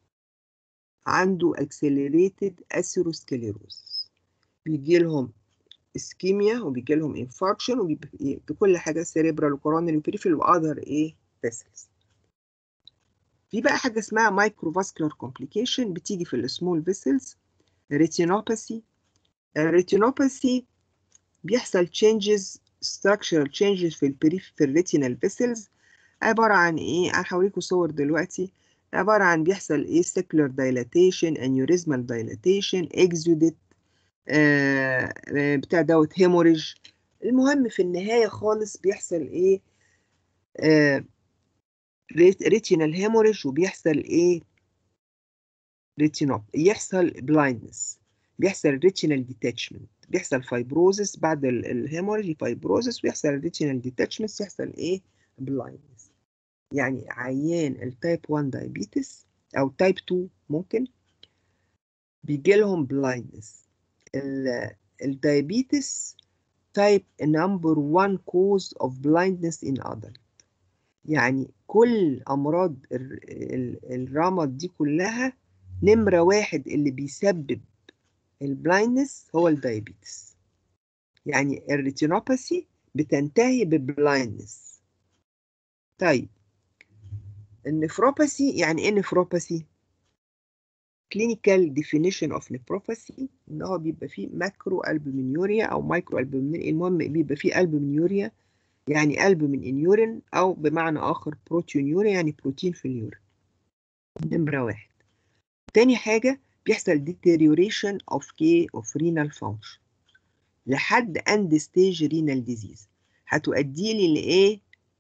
عنده accelerated atherosclerosis بيجي لهم اسكيميا وبيجي لهم انفاركشن وبيبقى كل حاجه سيريبرال وكورونري وبريفرال واذر ايه فيسلز في بقى حاجه اسمها مايكروفاسكولار كومبليكيشن بتيجي في السمول فيسلز ريتينوباثي الريتينوباثي بيحصل changes structural changes في البريف في الريتينال فيسلز عبارة عن إيه؟ أنا هوريكم صور دلوقتي عبارة عن بيحصل إيه secular dilatation aneurysmal dilatation exudate آه بتاع دوت hemorrhage المهم في النهاية خالص بيحصل إيه؟ آه retinal hemorrhage وبيحصل إيه؟ retinop يحصل blindness بيحصل retinal detachment بيحصل fibrosis بعد الهيموريج fibrosis ويحصل retinal detachment يحصل إيه؟ blindness يعني عيان التايب 1 دايابيتس او تايب 2 ممكن بيجي لهم blindness الدايابيتس تايب number one cause of blindness in adult يعني كل امراض الرمد دي كلها نمرة واحد اللي بيسبب البلايندنس هو الدايابيتس يعني الريتينوباثي بتنتهي ببلايندنس طيب النفروباثي يعني ايه نفروباثي clinical definition of nephropathy ان هو بيبقى فيه ماكرو البومينيوريا او مايكرو البومينيوريا المهم بيبقى فيه البومينيوريا يعني قلب من اليورين او بمعنى اخر بروتينيوريا يعني بروتين في اليورين نمرة واحد تاني حاجة بيحصل deterioration of K of renal function لحد end stage renal disease هتؤدي لي لإيه؟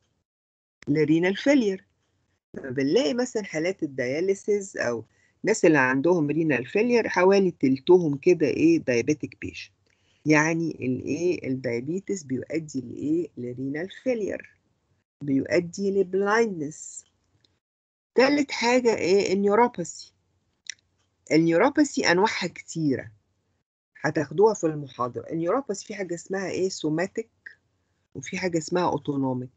لرينال فيلير بنلاقي مثلا حالات الدياليسيز أو الناس اللي عندهم رينال فيلير حوالي تلتهم كده إيه دايابيتك بيشنت يعني الإيه الدايابيتس بيؤدي لإيه؟ لرينال فيلير بيؤدي لبلايندنس تالت حاجة إيه؟ النيوروباثي النيوروباثي انواعها كتيره هتاخدوها في المحاضره النيوروباثي في حاجه اسمها ايه سوماتيك وفي حاجه اسمها اوتونوميك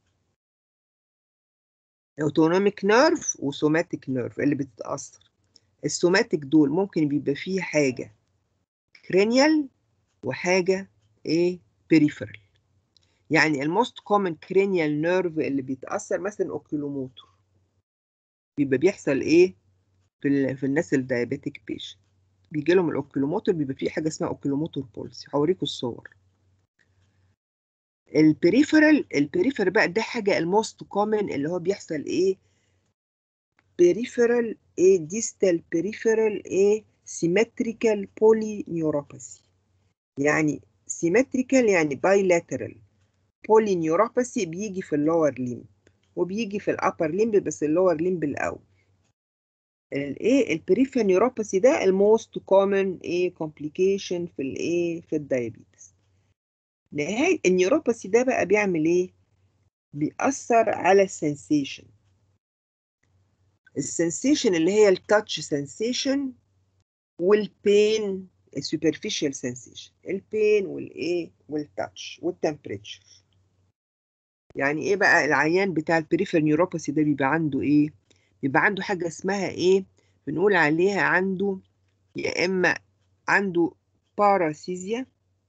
اوتونوميك نيرف وسوماتيك نيرف اللي بتتاثر السوماتيك دول ممكن بيبقى فيه حاجه كرينيال وحاجه ايه بيريفرال يعني الموست كومن كرينيال نيرف اللي بيتاثر مثلا اوكيلوموتور بيبقى بيحصل ايه في, في الناس الدايابيتك بيشنت بيجي لهم الاوكيلوموتور بيبقى فيه حاجه اسمها اوكيلوموتور بولسي هوريكم الصور البريفرال البريفرال بقى ده حاجه الموست كومن اللي هو بيحصل ايه بريفرال ايه ديستال بريفرال ايه سيمتريكال بولي نيوروباثي يعني سيمتريكال يعني بايلاترال بولي نيوروباثي بيجي في اللور ليمب وبيجي في الابر ليمب بس اللور ليمب الاول الايه البريفير نيوروباثي ده الموست كومن ايه كومبليكيشن في الايه في الدايابيتس نهاية النيوروباثي ده بقى بيعمل ايه بيأثر على السنسيشن السنسيشن اللي هي التاتش سنسيشن والبين السوبرفيشال سنسيشن البين والايه والتاتش والتمبريتشر يعني ايه بقى العيان بتاع البريفير نيوروباثي ده بيبقى عنده ايه بيبقى عنده حاجه اسمها ايه بنقول عليها عنده يا اما عنده باراسيزيا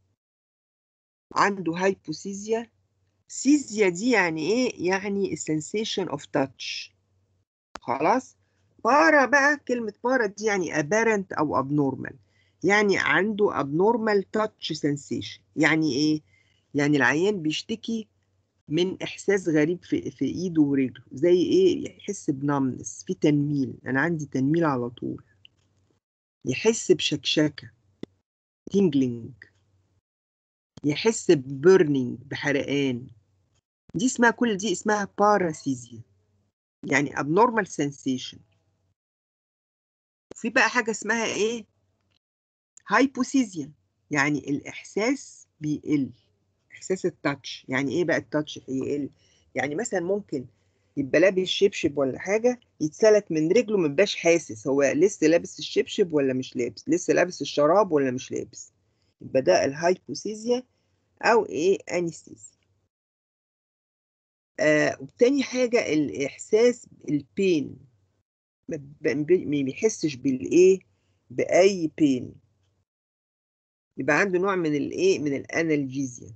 عنده هايبوسيزيا سيزيا دي يعني ايه يعني sensation of touch خلاص بارا بقى كلمة بارا دي يعني apparent أو abnormal يعني عنده abnormal touch sensation يعني إيه؟ يعني العيان بيشتكي من إحساس غريب في, في إيده ورجله زي إيه؟ يحس بنمنس في تنميل أنا عندي تنميل على طول يحس بشكشكة tingling يحس ببرنينج بحرقان دي اسمها كل دي اسمها باراسيزيا يعني abnormal sensation في بقى حاجة اسمها ايه هايبوسيزيا يعني الإحساس بيقل إحساس التاتش يعني ايه بقى التاتش بيقل يعني مثلا ممكن يبقى لابس شبشب ولا حاجة يتسلت من رجله مبقاش حاسس هو لسه لابس الشبشب ولا مش لابس لسه لابس الشراب ولا مش لابس يبقى ده الهايبوسيزيا أو ايه أنستيزيا آه وتاني حاجة الإحساس البين ما بيحسش بالإيه بأي بين يبقى عنده نوع من الإيه من الأنالجيزيا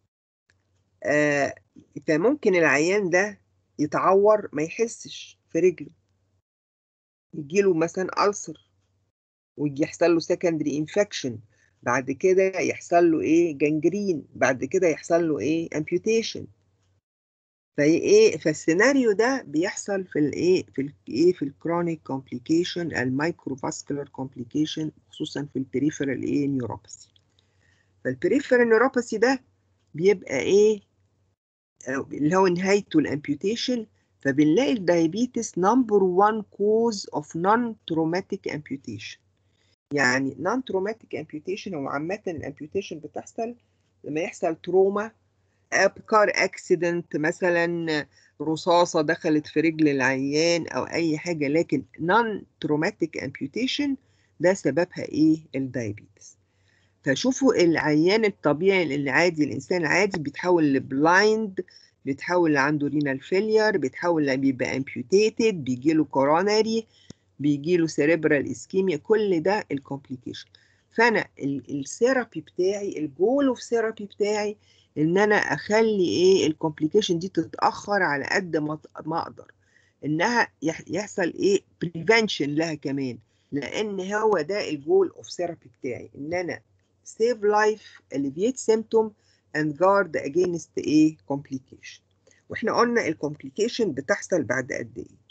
آه فممكن العيان ده يتعور ما يحسش في رجله يجيله مثلا ألسر ويجي يحصل له سكندري انفكشن بعد كده يحصل له ايه جنجرين بعد كده يحصل له ايه امبيوتيشن فايه فالسيناريو ده بيحصل في الايه في الايه في الكرونيك كومبليكيشن المايكروفاسكولار كومبليكيشن خصوصا في البريفرال ايه نيوروباثي فالبريفرال نيوروباثي ده بيبقى ايه اللي هو نهايته الامبيوتيشن فبنلاقي الدايابيتس نمبر 1 كوز اوف نون تروماتيك امبيوتيشن يعني نون تروماتيك امبيوتيشن هو عامه الامبيوتيشن بتحصل لما يحصل تروما كار اكسيدنت مثلا رصاصه دخلت في رجل العيان او اي حاجه لكن نون تروماتيك امبيوتيشن ده سببها ايه الدايابيتس فشوفوا العيان الطبيعي العادي الانسان العادي بيتحول لبلايند بيتحول عنده رينال فيلير بيتحول بيبقى امبيوتيتد بيجي له كوروناري بيجي له سيريبرال اسكيميا كل ده الكومبليكيشن فانا الثيرابي بتاعي الجول اوف ثيرابي بتاعي ان انا اخلي ايه الكومبليكيشن دي تتاخر على قد ما ما اقدر انها يحصل ايه بريفنشن لها كمان لان هو ده الجول اوف ثيرابي بتاعي ان انا save life alleviate symptom and guard against ايه complication واحنا قلنا الكومبليكيشن بتحصل بعد قد ايه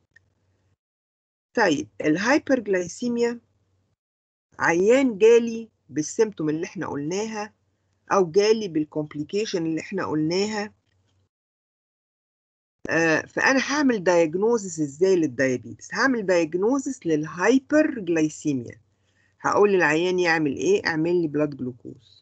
طيب الهايبرجلايسيميا عيان جالي بالسيمتوم اللي احنا قلناها او جالي بالكومبليكيشن اللي احنا قلناها آه فانا هعمل دايجنوزس ازاي للدايابيتس هعمل دايجنوزس للهايبرجلايسيميا هقول للعيان يعمل ايه اعمل لي بلاد جلوكوز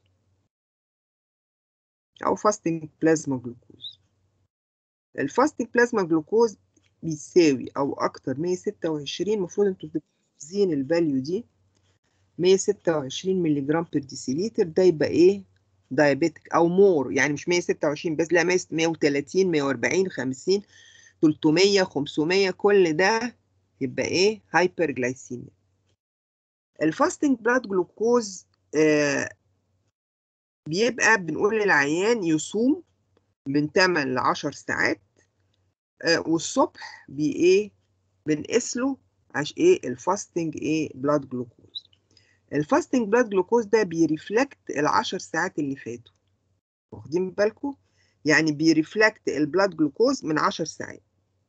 او فاستنج بلازما جلوكوز الفاستنج بلازما جلوكوز بيساوي او اكتر 126 المفروض انتوا تبقوا حافظين الفاليو دي 126 مللي جرام بير ديسيليتر ده يبقى ايه دايابيتك او مور يعني مش 126 بس لا 130 140 50 300 500 كل ده يبقى ايه هايبر جلايسيميا الفاستنج بلاد جلوكوز آه بيبقى بنقول للعيان يصوم من 8 ل 10 ساعات آه والصبح بي ايه بنقيس له عش ايه الفاستنج ايه بلاد جلوكوز الفاستنج بلاد جلوكوز ده بيرفلكت العشر ساعات اللي فاتوا واخدين بالكم يعني بيرفلكت البلاد جلوكوز من 10 ساعات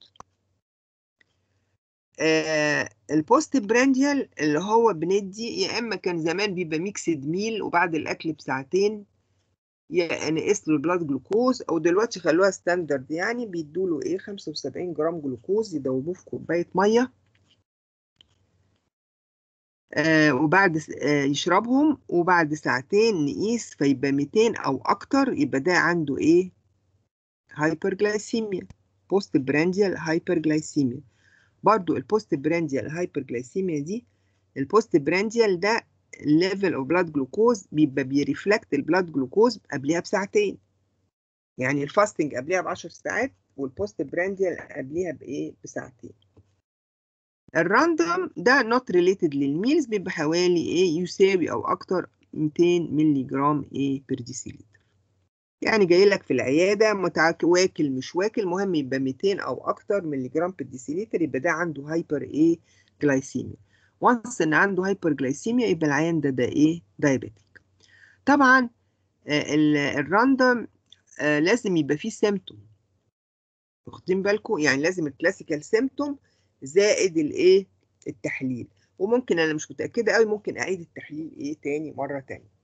آه البوست برانديال اللي هو بندي يا اما كان زمان بيبقى ميكسد ميل وبعد الاكل بساعتين يا نقيس له البلاد جلوكوز او دلوقتي خلوها ستاندرد يعني بيدوا له ايه 75 جرام جلوكوز يدوبوه في كوبايه ميه آه وبعد س- آه يشربهم وبعد ساعتين نقيس فيبقى 200 او اكتر يبقى ده عنده ايه هايبرجلايسيميا بوست برانديال هايبرجلايسيميا برضو البوست برانديال هايبرجلايسيميا دي البوست برانديال ده الليفل اوف بلاد جلوكوز بيبقى بيرفلكت البلاد جلوكوز قبلها بساعتين يعني الفاستنج قبلها ب 10 ساعات والبوست برانديال قبلها بايه بساعتين الراندوم ده نوت ريليتد للميلز بيبقى حوالي ايه يساوي او اكتر 200 مللي جرام ايه بير ديسيليتر يعني جاي لك في العياده متعك واكل مش واكل مهم يبقى 200 او اكتر مللي جرام بير ديسيليتر يبقى ده عنده هايبر ايه جلايسيميا وانس ان عنده هايبر جلايسيميا يبقى العيان ده ده ايه دايابيتيك طبعا آه، ال- الراندوم آه، لازم يبقى فيه سيمتوم واخدين بالكم يعني لازم الكلاسيكال سيمتوم زائد الايه التحليل وممكن انا مش متاكده قوي ممكن اعيد التحليل ايه تاني مره تانية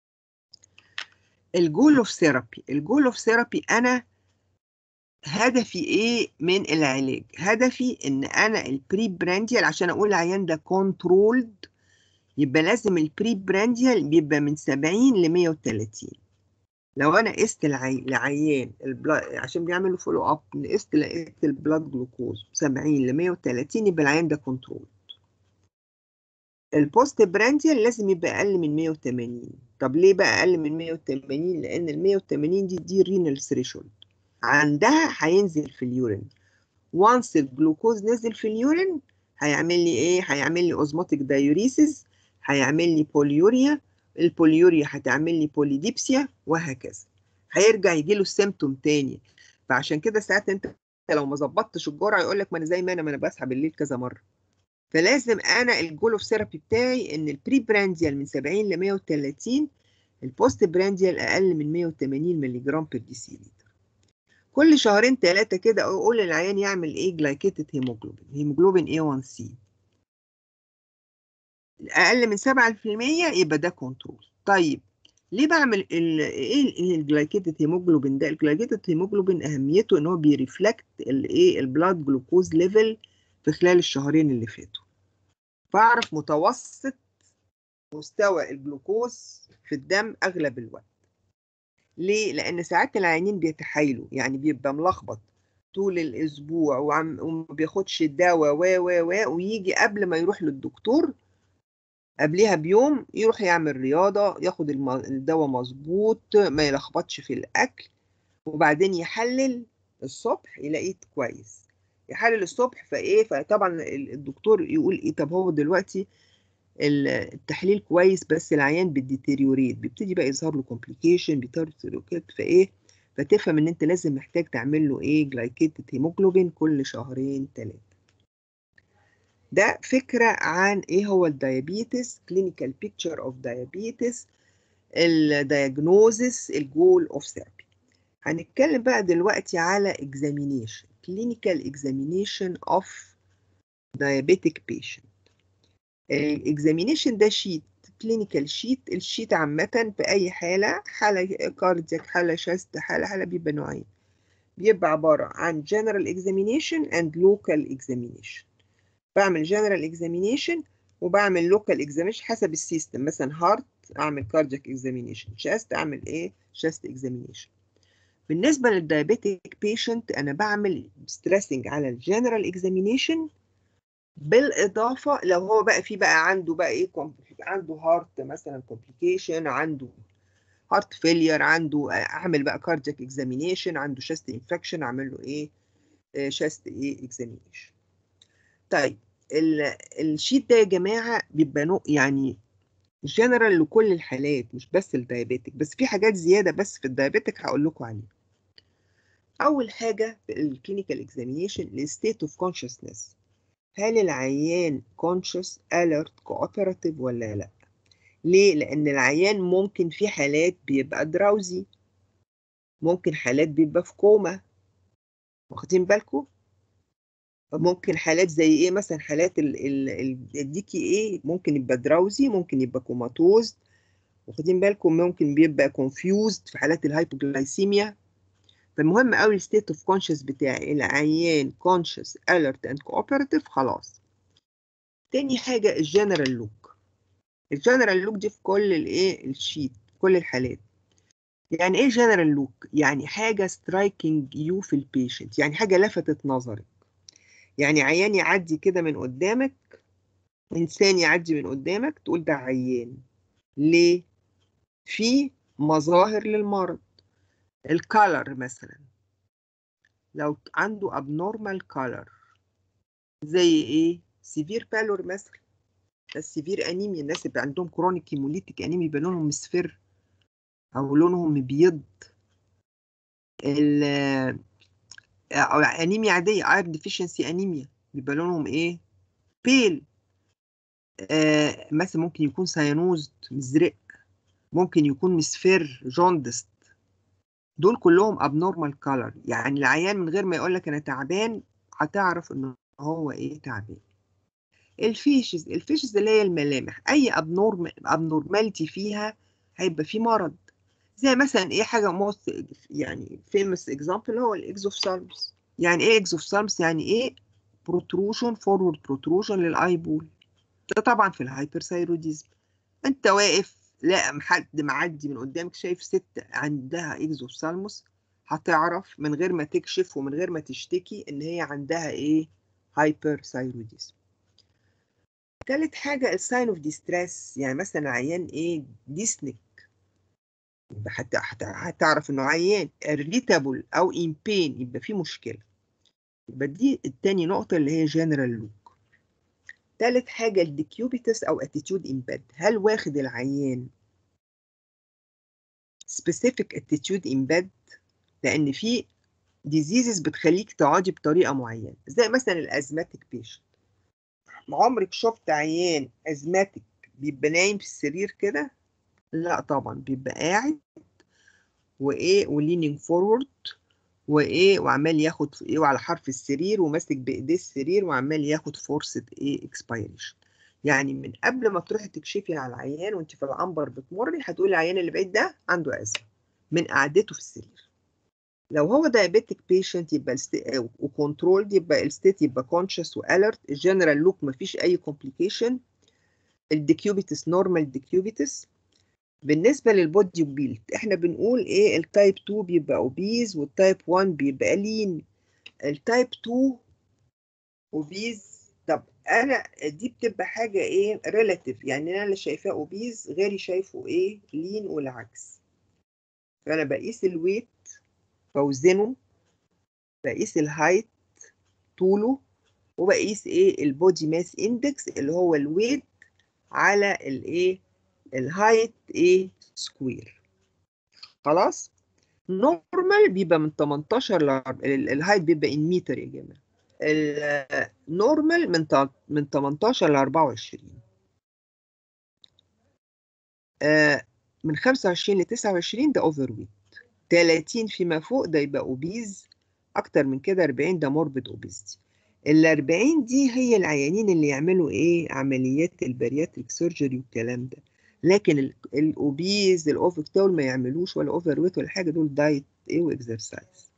الجول اوف ثيرابي الجول اوف ثيرابي انا هدفي ايه من العلاج هدفي ان انا البري برانديال عشان اقول العيان ده كنترولد يبقى لازم البري برانديال بيبقى من 70 ل 130 لو انا قست العي... العيان البلا... عشان بيعملوا فولو اب قست لقيت البلاد جلوكوز 70 ل 130 يبقى العيان ده كنترول البوست برانديال لازم يبقى اقل من 180 طب ليه بقى اقل من 180 لان ال 180 دي دي رينال ثريشولد عندها هينزل في اليورين وانس الجلوكوز نزل في اليورين هيعمل لي ايه هيعمل لي اوزموتيك دايوريسيس هيعمل لي بوليوريا البوليوريا هتعمل لي بوليديبسيا وهكذا هيرجع يجي له السيمتوم تاني فعشان كده ساعات انت لو ما ظبطتش الجرعه يقول لك ما انا زي ما انا ما انا بصحى بالليل كذا مره فلازم انا الجول اوف ثيرابي بتاعي ان البري برانديال من 70 ل 130 البوست برانديال اقل من 180 مللي جرام بير ديسيليتر كل شهرين ثلاثه كده اقول للعيان يعمل ايه جلايكيتد هيموجلوبين هيموجلوبين A1C اقل من 7% يبقى ده كنترول طيب ليه بعمل ال ايه الجلايكيتد هيموجلوبين ده الجلايكيتد هيموجلوبين اهميته ان هو بيرفلكت الايه البلاد جلوكوز ليفل في خلال الشهرين اللي فاتوا فاعرف متوسط مستوى الجلوكوز في الدم اغلب الوقت ليه لان ساعات العيانين بيتحايلوا يعني بيبقى ملخبط طول الاسبوع وعم وما بياخدش الدواء و و و ويجي قبل ما يروح للدكتور قبلها بيوم يروح يعمل رياضة ياخد الم- الدواء مظبوط ما يلخبطش في الأكل وبعدين يحلل الصبح يلاقيه كويس يحلل الصبح فإيه فطبعا ال- الدكتور يقول إيه طب هو دلوقتي ال- التحليل كويس بس العيان بيديتيريوريت بيبتدي بقى يظهر له كومبليكيشن بيتيريوريت فإيه فتفهم إن أنت لازم محتاج تعمل له إيه جلايكيتد هيموجلوبين كل شهرين ثلاثة ده فكرة عن ايه هو الديابيتس clinical picture of diabetes الدياجنوزس الجول اوف ثيرابي هنتكلم بقى دلوقتي على examination clinical examination of diabetic patient الاكزامينيشن ده شيت كلينيكال شيت الشيت عامة في أي حالة حالة كاردياك حالة شاست حالة حالة بيبقى نوعين بيبقى عبارة عن general examination and local examination بعمل جنرال اكزامينيشن وبعمل لوكال اكزامينيشن حسب السيستم مثلا هارت اعمل كاردياك اكزامينيشن شاست اعمل ايه شاست اكزامينيشن بالنسبه للدايابيتيك بيشنت انا بعمل ستريسنج على الجنرال اكزامينيشن بالاضافه لو هو بقى في بقى عنده بقى ايه compl- عنده هارت مثلا كومبليكيشن عنده هارت فيلير عنده اعمل بقى كاردياك اكزامينيشن عنده شاست انفكشن اعمل له ايه شاست ايه اكزامينيشن طيب ال- الشيت ده يا جماعه بيبقى نوع يعني جنرال لكل الحالات مش بس الدايابيتك بس في حاجات زياده بس في الدايابيتك هقول لكم عليها اول حاجه في الكلينيكال اكزامينيشن الستيت اوف كونشسنس هل العيان كونشس اليرت كوبراتيف ولا لا ليه لان العيان ممكن في حالات بيبقى دراوزي ممكن حالات بيبقى في كوما واخدين بالكم ممكن حالات زي ايه مثلا حالات ال- ال- ال- الديكي ايه ممكن يبقى دراوزي ممكن يبقى كوماتوز واخدين بالكم ممكن بيبقى كونفيوزد في حالات الهايبوجلايسيميا فالمهم قوي الستيت اوف كونشس بتاعي العيان كونشس اليرت اند كوبراتيف خلاص تاني حاجه الجنرال لوك الجنرال لوك دي في كل الايه الشيت كل الحالات يعني ايه جنرال لوك يعني حاجه سترايكنج يو في البيشنت يعني حاجه لفتت نظرك يعني عيان يعدي كده من قدامك انسان يعدي من قدامك تقول ده عيان ليه في مظاهر للمرض الكالر مثلا لو عنده abnormal color زي ايه سيفير بالور مثلا السيفير انيميا الناس اللي عندهم كرونيك هيموليتيك انيميا يبقى لونهم مصفر او لونهم مبيض ال او انيميا عاديه ايرون ديفيشنسي انيميا بيبقى لونهم ايه بيل آه مثلا ممكن يكون سيانوز مزرق ممكن يكون مصفر جوندست دول كلهم abnormal color يعني العيان من غير ما يقول لك انا تعبان هتعرف ان هو ايه تعبان الفيشز الفيشز اللي هي الملامح اي abnormality فيها هيبقى في مرض زي مثلا ايه حاجه موست يعني فيمس اكزامبل هو الاكزوفثالمس يعني ايه اكزوفثالمس يعني ايه بروتروشن فورورد بروتروشن للاي بول ده طبعا في الهايبرثايروديزم انت واقف لا حد معدي من قدامك شايف ست عندها اكزوفثالموس هتعرف من غير ما تكشف ومن غير ما تشتكي ان هي عندها ايه هايبرثايروديزم تالت حاجة الساين اوف ديستريس يعني مثلا عيان ايه ديسنك حتى هتعرف انه عيان irritable او in pain يبقى في مشكلة يبقى دي التاني نقطة اللي هي جنرال لوك تالت حاجة الديكيوبيتس او attitude imped هل واخد العيان specific attitude imped لان في diseases بتخليك تقعدي بطريقة معينة زي مثلا الازماتيك بيشنت عمرك شفت عيان ازماتيك بيبقى نايم في السرير كده لا طبعا بيبقى قاعد وايه ولينينج فورورد وايه وعمال ياخد ايه وعلى حرف السرير وماسك بايديه السرير وعمال ياخد فرصه ايه اكسبيريشن يعني من قبل ما تروحي تكشفي على العيان وانت في العنبر بتمري هتقولي العيان اللي بعيد ده عنده ازمه من قعدته في السرير لو هو diabetic patient يبقى وكنترول يبقى الستيت يبقى conscious واليرت الجنرال لوك مفيش اي complication الديكيوبيتس نورمال ديكيوبيتس بالنسبة للبودي بيلت احنا بنقول ايه التايب 2 بيبقى اوبيز والتايب 1 بيبقى لين التايب 2 اوبيز طب انا دي بتبقى حاجة ايه ريلاتيف يعني انا اللي شايفاه اوبيز غيري شايفه ايه لين والعكس فانا بقيس الويت بوزنه بقيس الهايت طوله وبقيس ايه البودي ماس اندكس اللي هو الويت على الايه الهايت ايه سكوير خلاص نورمال بيبقى من 18 ل الهايت بيبقى ان متر يا جماعه النورمال من من 18 ل 24 آه من 25 ل 29 ده اوفر ويت 30 فيما فوق ده يبقى اوبيز اكتر من كده 40 ده موربيد اوبيزتي ال 40 دي هي العيانين اللي يعملوا ايه عمليات البارياتريك سيرجري والكلام ده لكن الاوبيز الاوفر دول ما يعملوش ولا اوفر ويت ولا حاجه دول دايت ايه واكسرسايز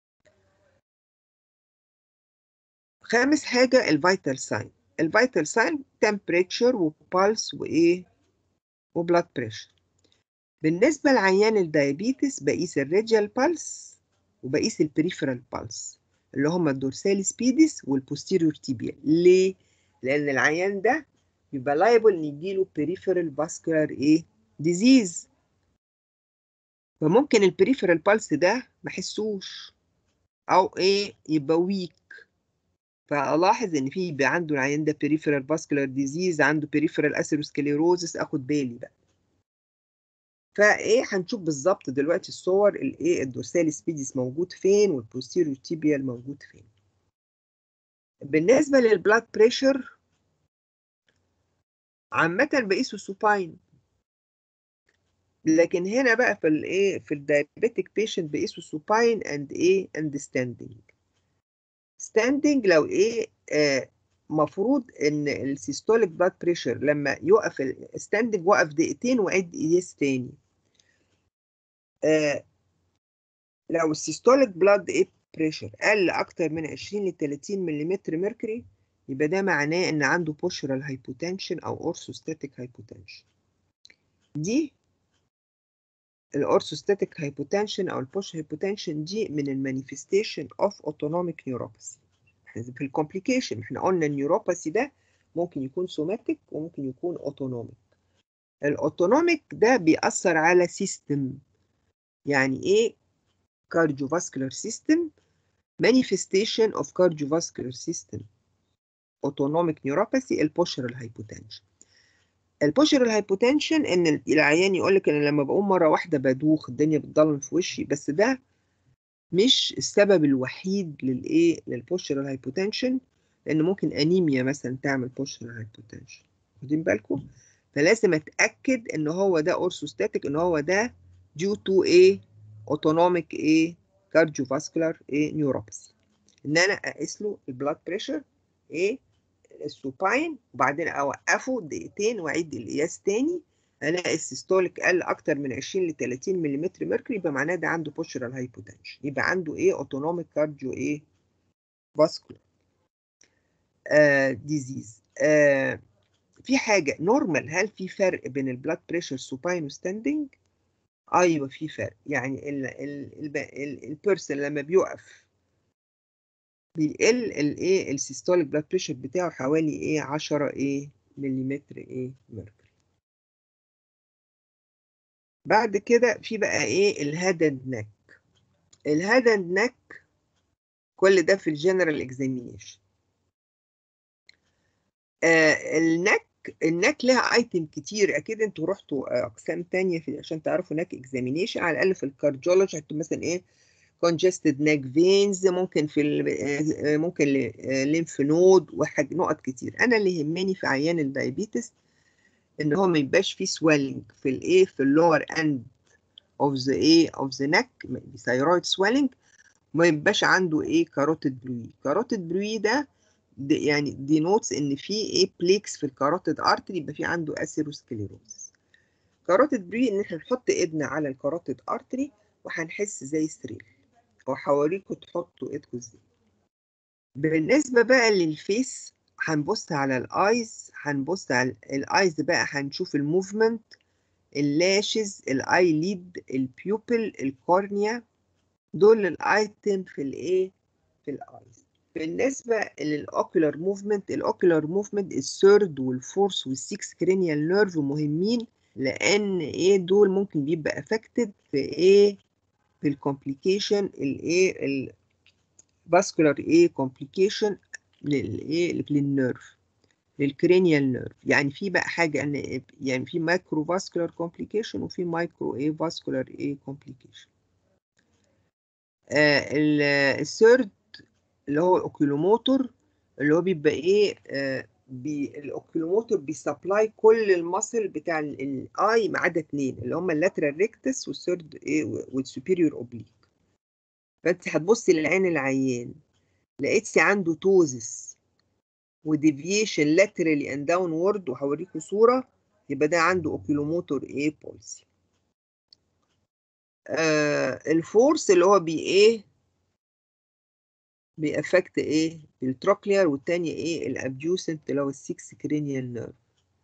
خامس حاجه الفيتال ساين الفيتال ساين تمبريتشر وبالس وايه وبلاد بريشر بالنسبه لعيان الدايابيتس بقيس الريجال بالس وبقيس البريفرال بالس اللي هم الدورسال سبيدس والبوستيريور تيبيال ليه لان العيان ده يبقى لايبل ان يجيله peripheral vascular ايه disease فممكن البريفرال بالس ده ما احسوش او ايه يبقى ويك فالاحظ ان في يبقى عنده العيان ده peripheral vascular disease عنده peripheral atherosclerosis اخد بالي بقى فايه هنشوف بالظبط دلوقتي الصور الايه الدورسال سبيدس موجود فين والبوستيريور تيبيال موجود فين بالنسبه للبلاد بريشر عامة بقيسه سوباين لكن هنا بقى في الايه في الدايابيتك بيشنت بقيسه سوباين اند ايه اند ستاندنج ستاندنج لو ايه آه مفروض ان السيستوليك بلاد بريشر لما يقف الستاندنج وقف دقيقتين وعد قياس تاني آه لو السيستوليك بلاد ايه بريشر قل اكتر من 20 ل 30 ملم ميركوري يبقى ده معناه ان عنده postural hypotension او orthostatic hypotension دي الاورثوستاتيك hypotension او البوش hypotension دي من المانيفستيشن اوف autonomic neuropathy احنا في الكومبليكيشن احنا قلنا النيوروباثي ده ممكن يكون سوماتيك وممكن يكون اوتونوميك الاوتونوميك ده بيأثر على سيستم يعني ايه cardiovascular system manifestation of cardiovascular system autonomic neuropathy البوشرال hypotension البوشرال هايبوتنشن ان العيان يقول لك انا لما بقوم مره واحده بدوخ الدنيا بتضلم في وشي بس ده مش السبب الوحيد للايه للبوشرال هايبوتنشن لان ممكن انيميا مثلا تعمل بوشرال هايبوتنشن واخدين بالكم فلازم اتاكد ان هو ده اورثوستاتيك ان هو ده due to ايه اوتونوميك ايه كارديوفاسكولار ايه نيوروباثي ان انا اقيس له البلاد بريشر ايه السوباين وبعدين اوقفه دقيقتين واعيد القياس تاني الاقي السيستوليك قل اكتر من 20 ل 30 ملم ميركوري يبقى معناه ده عنده بوشرال هايبوتنشن يبقى عنده ايه اوتونوميك كارديو ايه فاسكولار آه ديزيز آه في حاجه نورمال هل في فرق بين البلاد بريشر سوباين وستاندنج ايوه في فرق يعني البيرسون لما بيقف بيقل الايه السيستوليك بلاد بريشر بتاعه حوالي ايه 10 ايه مليمتر ايه ميركوري بعد كده في بقى ايه الهيد اند نك الهيد اند نك كل ده في الجنرال اكزامينيشن آه النك النك لها ايتم كتير اكيد انتوا رحتوا اقسام تانية في عشان تعرفوا نك اكزامينيشن على الاقل في الكارديولوجي هتبقى مثلا ايه congested neck veins ممكن في ال ممكن ليمف نود وحاجة نقط كتير انا اللي يهمني في عيان الدايابيتس ان هو ما يبقاش فيه swelling في الايه في اللور اند of the ايه of the neck thyroid swelling ما يبقاش عنده ايه كاروتيد بلوي كاروتيد بلوي ده يعني دي نوتس ان في ايه بليكس في الكاروتيد ارتري يبقى في عنده اثيروسكليروز كاروتيد بلوي ان احنا نحط ايدنا على الكاروتيد ارتري وهنحس زي ستريل وهوريكم تحطوا ايدكم ازاي بالنسبه بقى للفيس هنبص على الايز هنبص على الايز بقى هنشوف الموفمنت اللاشز الاي ليد البيوبل الكورنيا دول الايتم في الايه في الايز بالنسبه للاوكولار موفمنت الاوكولار موفمنت الثيرد والفورث والسيكس كرينيال نيرف مهمين لان ايه دول ممكن بيبقى افكتد في ايه في الكومبليكيشن الايه الفاسكولار ايه كومبليكيشن للايه للنيرف للكرينيال نيرف يعني في بقى حاجه ان يعني في مايكرو فاسكولار كومبليكيشن وفي مايكرو ايه فاسكولار ايه كومبليكيشن آه الثيرد اللي هو الاوكيلوموتور اللي هو بيبقى ايه آه بي الاوكيلوموتور بيسبلاي كل المصل بتاع الاي ما عدا اتنين اللي هم اللاترال ريكتس والثيرد ايه والسوبيريور اوبليك فانت هتبصي للعين العيان لقيتي عنده توزس وديفيشن لاترالي اند داون وورد وهوريكم صوره يبقى ده عنده اوكيلوموتور ايه بولسي آه الفورس اللي هو بي ايه بيأفكت ايه التروكلير والتاني ايه الابديوسنت اللي هو السكس كرينيال نيرف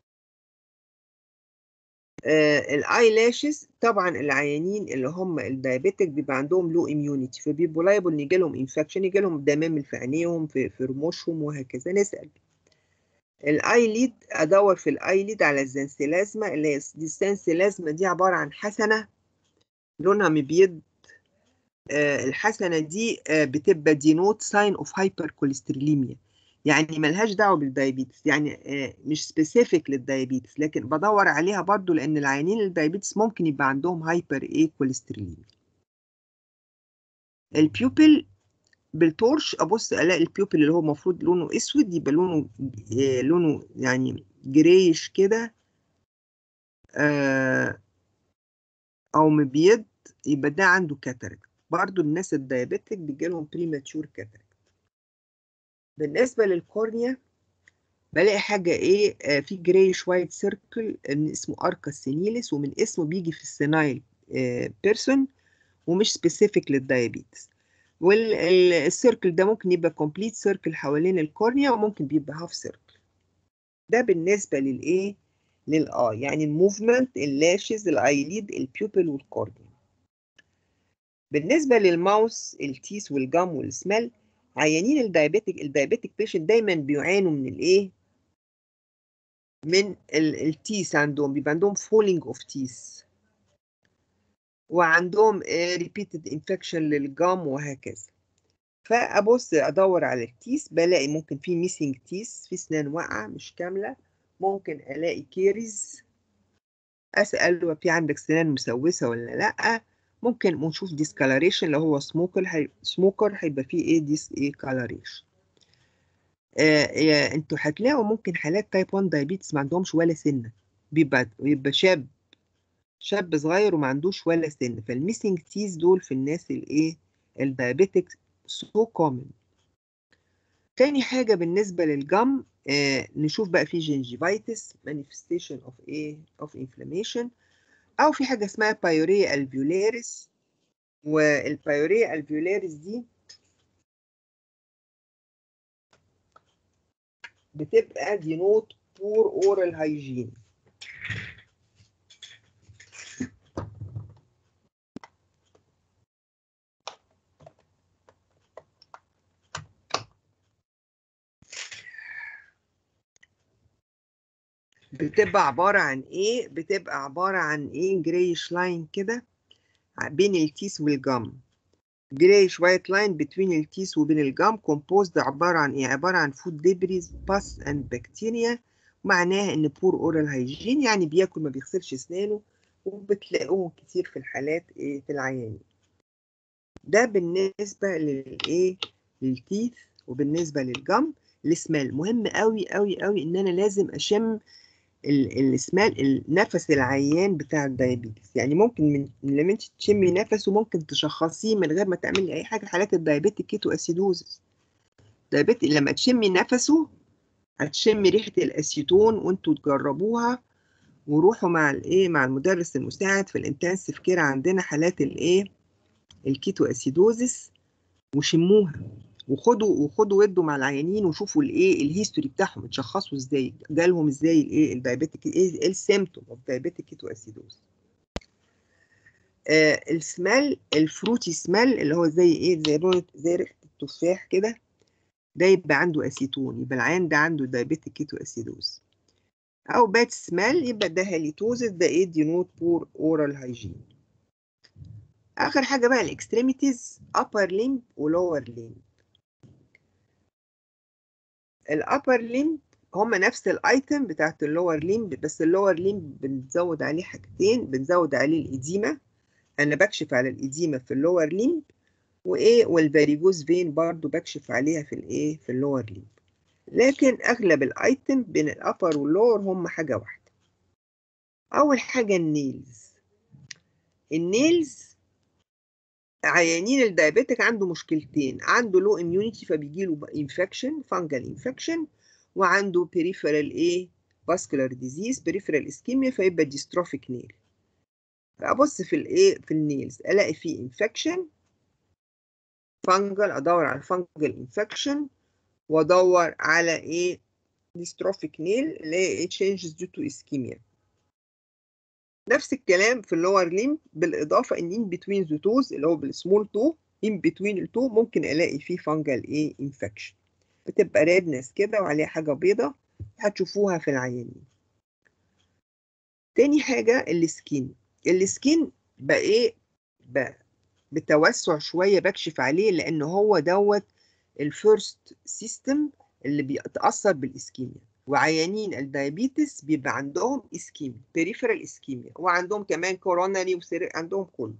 آه الاي لاشز طبعا العيانين اللي هم الدايابيتك بيبقى عندهم لو اميونيتي فبيبقوا لايبل ان يجي لهم انفكشن يجي لهم دمامل في عينيهم في, في رموشهم وهكذا نسال الاي ليد ادور في الاي ليد على الزنسلازما اللي هي دي الزنسلازما دي عباره عن حسنه لونها مبيض آه الحسنه دي آه بتبقى دينوت ساين اوف هايبر كوليستروليميا يعني ملهاش دعوه بالدايابيتس يعني آه مش سبيسيفيك للدايابيتس لكن بدور عليها برضو لان العيانين الدايابيتس ممكن يبقى عندهم هايبر ايه كوليستروليميا البيوبل بالتورش ابص الاقي البيوبل اللي هو المفروض لونه اسود يبقى لونه لونه يعني جريش كده او مبيض يبقى ده عنده كاتاراكت برضو الناس الدايابيتك بيجي لهم بريماتشور كاتاراكت بالنسبه للكورنيا بلاقي حاجه ايه آه في جرايش وايت سيركل اسمه اركا سينيلس ومن اسمه بيجي في السينايل آه بيرسون ومش سبيسيفيك للدايابيتس والسيركل ده ممكن يبقى كومبليت سيركل حوالين الكورنيا وممكن بيبقى هاف سيركل ده بالنسبة للإيه؟ للآي يعني الموفمنت اللاشز الايليد البيوبل والكورنيا بالنسبة للماوس التيس والجام والسمال عيانين الدايابيتك الدايابيتك بيشنت دايما بيعانوا من الايه من التيس عندهم بيبقى عندهم فولينج اوف تيس وعندهم ريبيتد انفكشن للجام وهكذا فابص ادور على التيس بلاقي ممكن في ميسنج تيس في اسنان واقعه مش كامله ممكن الاقي كيريز اسال في عندك سنان مسوسه ولا لا ممكن نشوف ديسكالاريشن لو هو سموكر هي... سموكر هيبقى فيه ايه ديس ايه كالاريشن آه انتوا هتلاقوا ممكن حالات تايب 1 دايابيتس ما عندهمش ولا سنه بيبقى بيبقى شاب شاب صغير وما عندوش ولا سن فالميسنج تيز دول في الناس الايه الدايابيتك سو كومن تاني حاجة بالنسبة للجم آه نشوف بقى في جنجيفايتس manifestation of ايه of inflammation او في حاجة اسمها بايوريا الفيولاريس والبايوريا الفيولاريس دي بتبقى دينوت بور اورال هايجين بتبقى عبارة عن ايه؟ بتبقى عبارة عن ايه جريش لاين كده بين التيس والجم جريش وايت لاين بين التيس وبين الجم كومبوزد عبارة عن ايه؟ عبارة عن فود ديبريز باس اند بكتيريا معناها ان بور اورال هايجين يعني بياكل ما بيغسلش اسنانه وبتلاقوهم كتير في الحالات ايه في العيانين ده بالنسبة للايه للتيث وبالنسبة للجم السمال مهم قوي قوي قوي ان انا لازم اشم السمال النفس العيان بتاع الدايابيتس يعني ممكن من لما انت تشمي نفسه ممكن تشخصيه من غير ما تعملي اي حاجه حالات الدايابيتك كيتو اسيدوزس دايابيتك لما تشمي نفسه هتشمي ريحه الاسيتون وانتوا تجربوها وروحوا مع الايه مع المدرس المساعد في الانتنسيف كير عندنا حالات الايه الكيتو اسيدوزس وشموها وخدوا وخدوا ودوا مع العيانين وشوفوا الايه الهيستوري بتاعهم اتشخصوا ازاي جالهم ازاي الايه الدايابيتيك ايه السيمتوم اوف دايابيتيك كيتو اسيدوز آه السمال الفروتي سمال اللي هو زي ايه زي لون زي ريحه التفاح كده ده يبقى عنده اسيتون يبقى العيان ده عنده دايابيتيك كيتو اسيدوز او باد سمال يبقى ده هاليتوزس ده ايه دينوت بور اورال هايجين اخر حاجه بقى الاكستريميتيز upper limb ولور limb الابر ليمب هما نفس الايتم بتاعت اللور ليمب بس اللور ليمب بنزود عليه حاجتين بنزود عليه الاديمه انا بكشف على الاديمه في اللور ليمب وايه والفاريجوز فين برضو بكشف عليها في الايه في اللور ليمب لكن اغلب الايتم بين الابر واللور هم حاجه واحده اول حاجه النيلز النيلز عيانين الدايابيتك عنده مشكلتين عنده لو اميونيتي فبيجي له انفكشن فانجل انفكشن وعنده بريفرال ايه فاسكولار ديزيز بريفرال اسكيميا فيبقى ديستروفيك نيل فابص في الايه في النيلز الاقي فيه انفكشن فانجل ادور على فانجل انفكشن وادور على ايه ديستروفيك نيل اللي هي ايه changes due to ischemia نفس الكلام في اللور ليم بالاضافه ان ان بتوين ذا توز اللي هو بالسمول تو ان بتوين التو ممكن الاقي فيه فانجل ايه انفكشن بتبقى ريدنس كده وعليها حاجه بيضه هتشوفوها في العيانين تاني حاجه السكين السكين بقى ايه بقى بتوسع شويه بكشف عليه لان هو دوت الفيرست سيستم اللي بيتاثر بالاسكيميا وعيانين الدايابيتس بيبقى عندهم اسكيميا بريفرال اسكيميا وعندهم كمان كوروناري وسير عندهم كله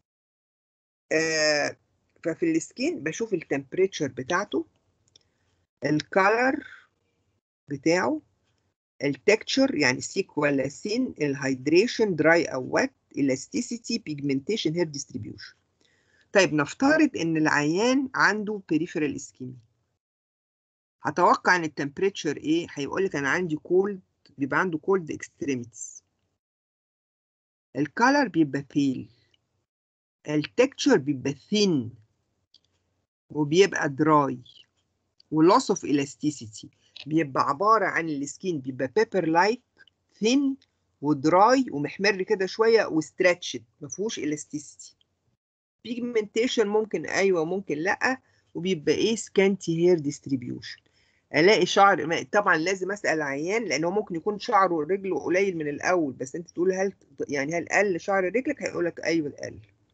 آه ففي السكين بشوف التمبريتشر بتاعته الكالر بتاعه التكتشر يعني سيك ولا سين الهيدريشن دراي او وات elasticity pigmentation hair distribution طيب نفترض ان العيان عنده peripheral ischemia هتوقع ان التمبريتشر ايه هيقول لك انا عندي كولد بيبقى عنده كولد اكستريميتيز الكالر بيبقى بيل التكتشر بيبقى ثين وبيبقى دراي ولوس اوف elasticity بيبقى عبارة عن السكين بيبقى بيبر لايك ثين ودراي ومحمر كده شوية وستريتشد ما فيهوش elasticity pigmentation ممكن ايوه ممكن لا وبيبقى ايه سكانتي هير ديستريبيوشن الاقي شعر ما- طبعا لازم اسال العيان لان هو ممكن يكون شعره رجله قليل من الاول بس انت تقول هل يعني هل قل شعر رجلك هيقول لك ايوه قل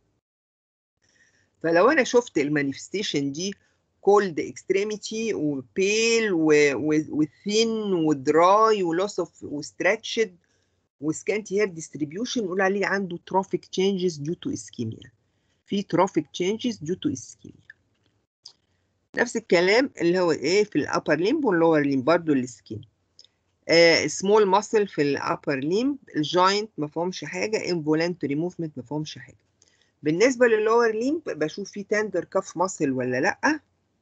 فلو انا شفت المانيفستيشن دي كولد اكستريميتي وبيل وثين ودراي ولوس اوف وستريتشد وسكانتي هير ديستريبيوشن نقول عليه عنده تروفيك تشينجز ديو تو اسكيميا في تروفيك تشينجز ديو تو اسكيميا نفس الكلام اللي هو ايه في الابر ليمب واللور ليمب برضه السكين سمول ماسل في الابر ليمب الجوينت ما فيهمش حاجه انفولانتري موفمنت ما فيهمش حاجه بالنسبه لللور ليمب بشوف فيه تندر كف ماسل ولا لا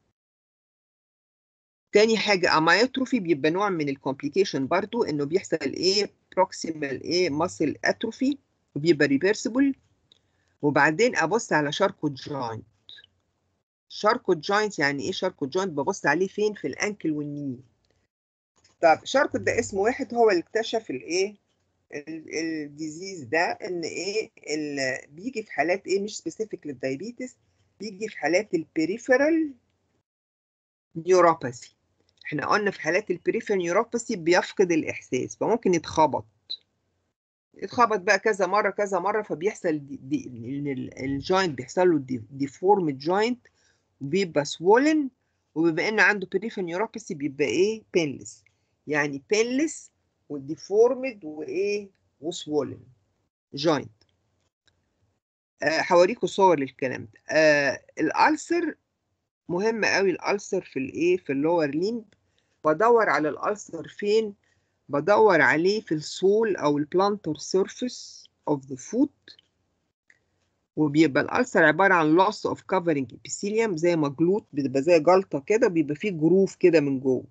تاني حاجه امايوتروفي بيبقى نوع من الكومبليكيشن برضو انه بيحصل ايه بروكسيمال ايه ماسل اتروفي وبيبقى ريفرسبل وبعدين ابص على شاركو جوينت شاركو جوينت يعني ايه شاركو جوينت ببص عليه فين في الانكل والني طب شاركو ده اسم واحد هو اللي اكتشف الايه ال- الديزيز ده ان ايه ال- بيجي في حالات ايه مش سبيسيفيك للدايبيتس بيجي في حالات البريفرال نيوروباثي احنا قلنا في حالات البريفرال نيوروباثي بيفقد الاحساس فممكن يتخبط يتخبط بقى كذا مره كذا مره فبيحصل دي دي ان ال- الجوينت بيحصل له ديفورم جوينت وبيبقى swollen وبما ان عنده peripheral neuropathy بيبقى ايه painless يعني painless وديفورمد وايه وسوولن جوينت آه هوريكم صور للكلام ده آه الالسر مهم قوي الالسر في الايه في اللور ليمب بدور على الالسر فين بدور عليه في السول او البلانتر سيرفيس اوف ذا فوت وبيبقى الالسر عباره عن loss of covering epithelium زي مجلوط بيبقى زي جلطه كده بيبقى فيه جروف كده من جوه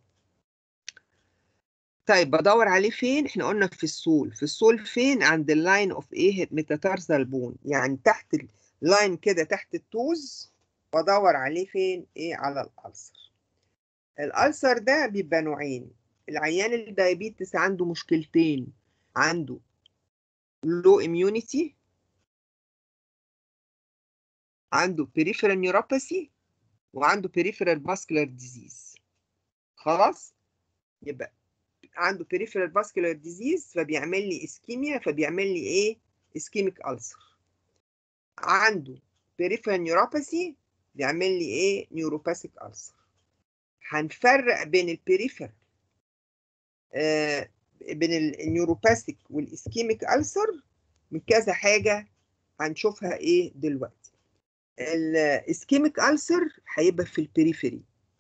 طيب بدور عليه فين احنا قلنا في السول في السول فين عند اللاين اوف ايه ميتاتارسال بون يعني تحت اللاين كده تحت التوز بدور عليه فين ايه على الالسر الالسر ده بيبقى نوعين العيان الدايابيتس عنده مشكلتين عنده لو اميونيتي عنده peripheral neuropathy وعنده peripheral vascular disease خلاص يبقى عنده peripheral vascular disease فبيعمل لي ischemia فبيعمل لي ايه ischemic ulcer عنده peripheral neuropathy بيعمل لي ايه neuropathic ulcer هنفرق بين البريفر آه بين النيوروباثيك والاسكيميك ألسر من كذا حاجة هنشوفها ايه دلوقتي الاسكيميك ألسر هيبقى في البريفري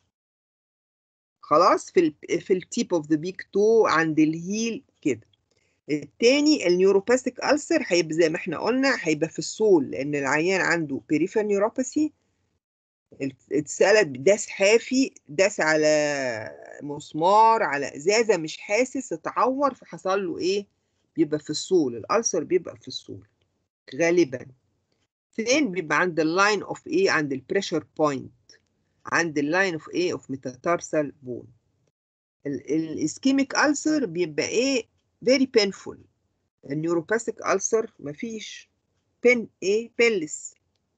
خلاص في ال في التيب اوف ذا بيك تو عند الهيل كده التاني النيوروباثيك ألسر هيبقى زي ما احنا قلنا هيبقى في السول لأن العيان عنده peripheral neuropathy اتسألت داس حافي داس على مسمار على ازازه مش حاسس اتعور فحصل له ايه بيبقى في السول الالسر بيبقى في السول غالبا فين بيبقى عند اللاين اوف ايه عند البريشر بوينت عند اللاين اوف ايه اوف ميتاتارسال بون الاسكيميك ألسر بيبقى ايه very painful النيوروباثيك ألسر مفيش بين ايه بينلس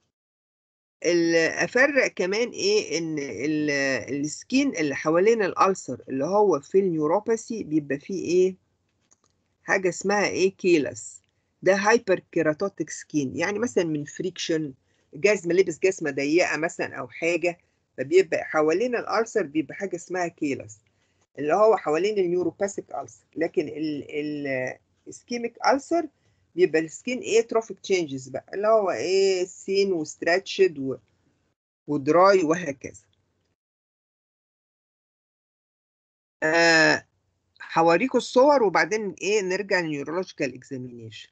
افرق كمان ايه ان السكين اللي حوالين الالسر اللي هو في النيوروباثي بيبقى فيه ايه حاجه اسمها ايه كيلس ده هايبر كيراتوتيك سكين يعني مثلا من فريكشن جزمه لبس جزمه ضيقه مثلا او حاجه فبيبقى حوالين الالسر بيبقى حاجه اسمها كيلس اللي هو حوالين النيوروباثيك ألسر لكن الاسكيميك ألسر بيبقى السكين ايه تروفيك تشينجز بقى اللي هو ايه سين وستراتشد و... ودراي وهكذا آه هوريكم الصور وبعدين ايه نرجع للنيورولوجيكال اكزامينيشن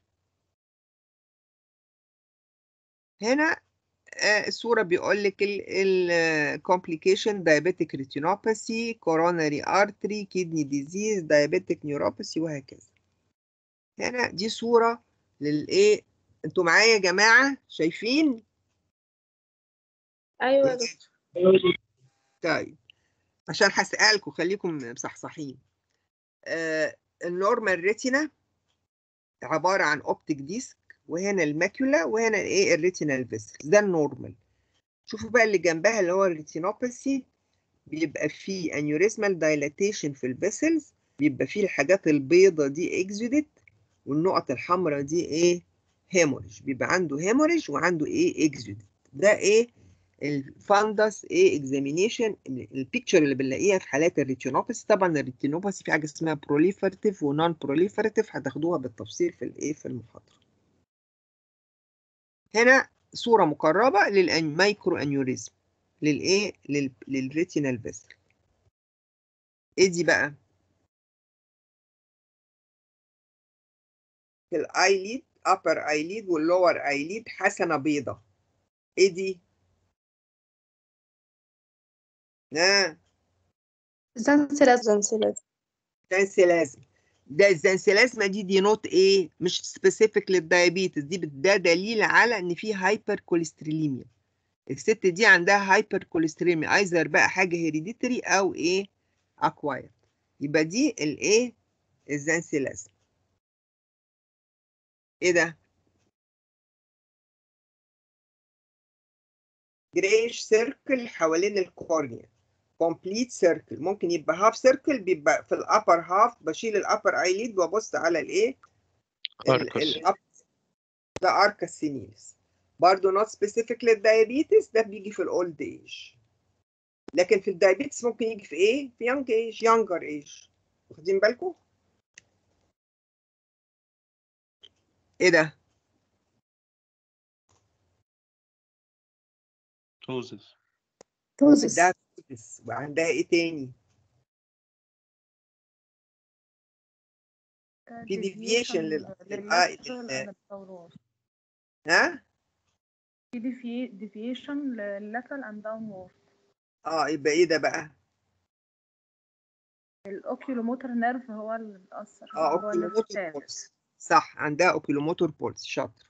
هنا آه الصورة بيقول لك الكومبليكيشن diabetic retinopathy coronary artery kidney disease diabetic neuropathy وهكذا هنا دي صورة للايه انتوا معايا يا جماعة شايفين ايوه يا دكتور طيب عشان هسألكم خليكم مصحصحين آه النورمال ريتينا عبارة عن اوبتيك ديسك وهنا الماكيولا وهنا الايه الريتينال فيسل ده النورمال شوفوا بقى اللي جنبها اللي هو الريتينوباثي بيبقى فيه انيوريزمال دايلاتيشن في الفيسلز بيبقى فيه الحاجات البيضة دي اكزودت والنقط الحمراء دي ايه هيموريج بيبقى عنده هيموريج وعنده ايه اكزودت ده ايه الفاندس ايه اكزامينيشن البيكتشر اللي بنلاقيها في حالات الريتينوباثي طبعا الريتينوباثي في حاجه اسمها بروليفرتيف ونون بروليفرتيف هتاخدوها بالتفصيل في الايه في المحاضره هنا صوره مقربه للمايكرو انيوريزم للايه لل... للريتينال فيسل ايه دي بقى الايليد upper eyelid واللور eyelid حسنه بيضه ايه دي اه زنسلازم زنسلازم ده الزنسلازمة دي دي نوت ايه مش سبيسيفيك للدايابيتس دي بت- ده دليل على ان في هايبر كوليستروليميا الست دي عندها هايبر كوليستروليميا ايزر بقى حاجه هيريديتري او ايه اكواير يبقى دي الايه الزنسلازم ايه ده جريش سيركل حوالين الكورنيا كومبليت سيركل ممكن يبقى هاف سيركل بيبقى في الابر هاف بشيل الابر ايليد وابص على الايه أركس. الأب- ده اركا سينيلس برضه نوت سبيسيفيك للدايابيتس ده بيجي في الاولد ايج لكن في الدايابيتس ممكن يجي في ايه في يونج ايج يونجر ايج واخدين بالكم ايه ده توزس توزس عندها توزس وعندها ايه تاني في deviation لل- لل- لل- ها في deviation لللاترال and downward اه يبقى ايه ده بقى الاوكيولوموتر نيرف هو اللي بيأثر اه هو اللي اوكيلوموتور بيتابع. بولس صح عندها اوكيلوموتور بولس شاطر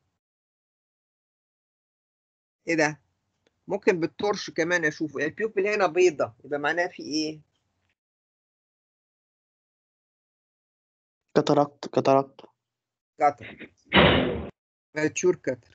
ايه ده ممكن بالترش كمان اشوفه البيوبل هنا بيضة يبقى معناها في ايه كاتاراكت كاتاراكت كاتر ماتشور كاتر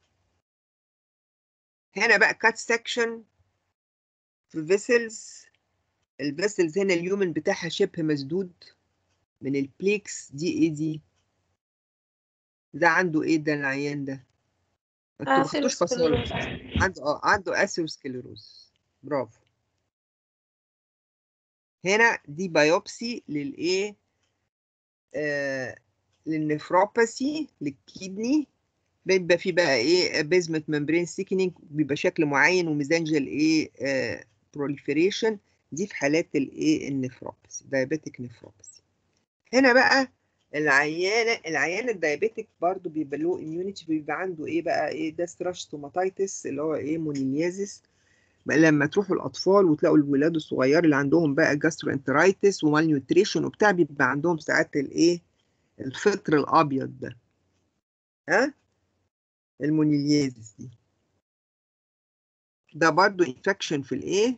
هنا بقى كات سكشن في فيسلز الفيسلز هنا اليومن بتاعها شبه مسدود من البليكس دي ايه دي ده عنده ايه ده العيان ده انتوا ما خدتوش فصول عنده اه عنده اثيروسكليروز برافو هنا دي بايوبسي للايه آه للنفروباثي للكيدني بيبقى في بقى ايه بيزمنت ممبرين سيكنينج بيبقى شكل معين وميزانجل ايه آه بروليفريشن دي في حالات الايه النفروباثي دايابيتيك نفروباثي هنا بقى العيانه العيان الدايابيتيك برضو بيبقى له اميونيتي بيبقى عنده ايه بقى ايه ده ستوماتايتس اللي هو ايه مونيليازيس بقى لما تروحوا الاطفال وتلاقوا الولاد الصغير اللي عندهم بقى جاسترو انترايتس ومال نيوتريشن وبتاع بيبقى عندهم ساعات الايه الفطر الابيض ده ها المونيليازيس دي ده برضو انفكشن في الايه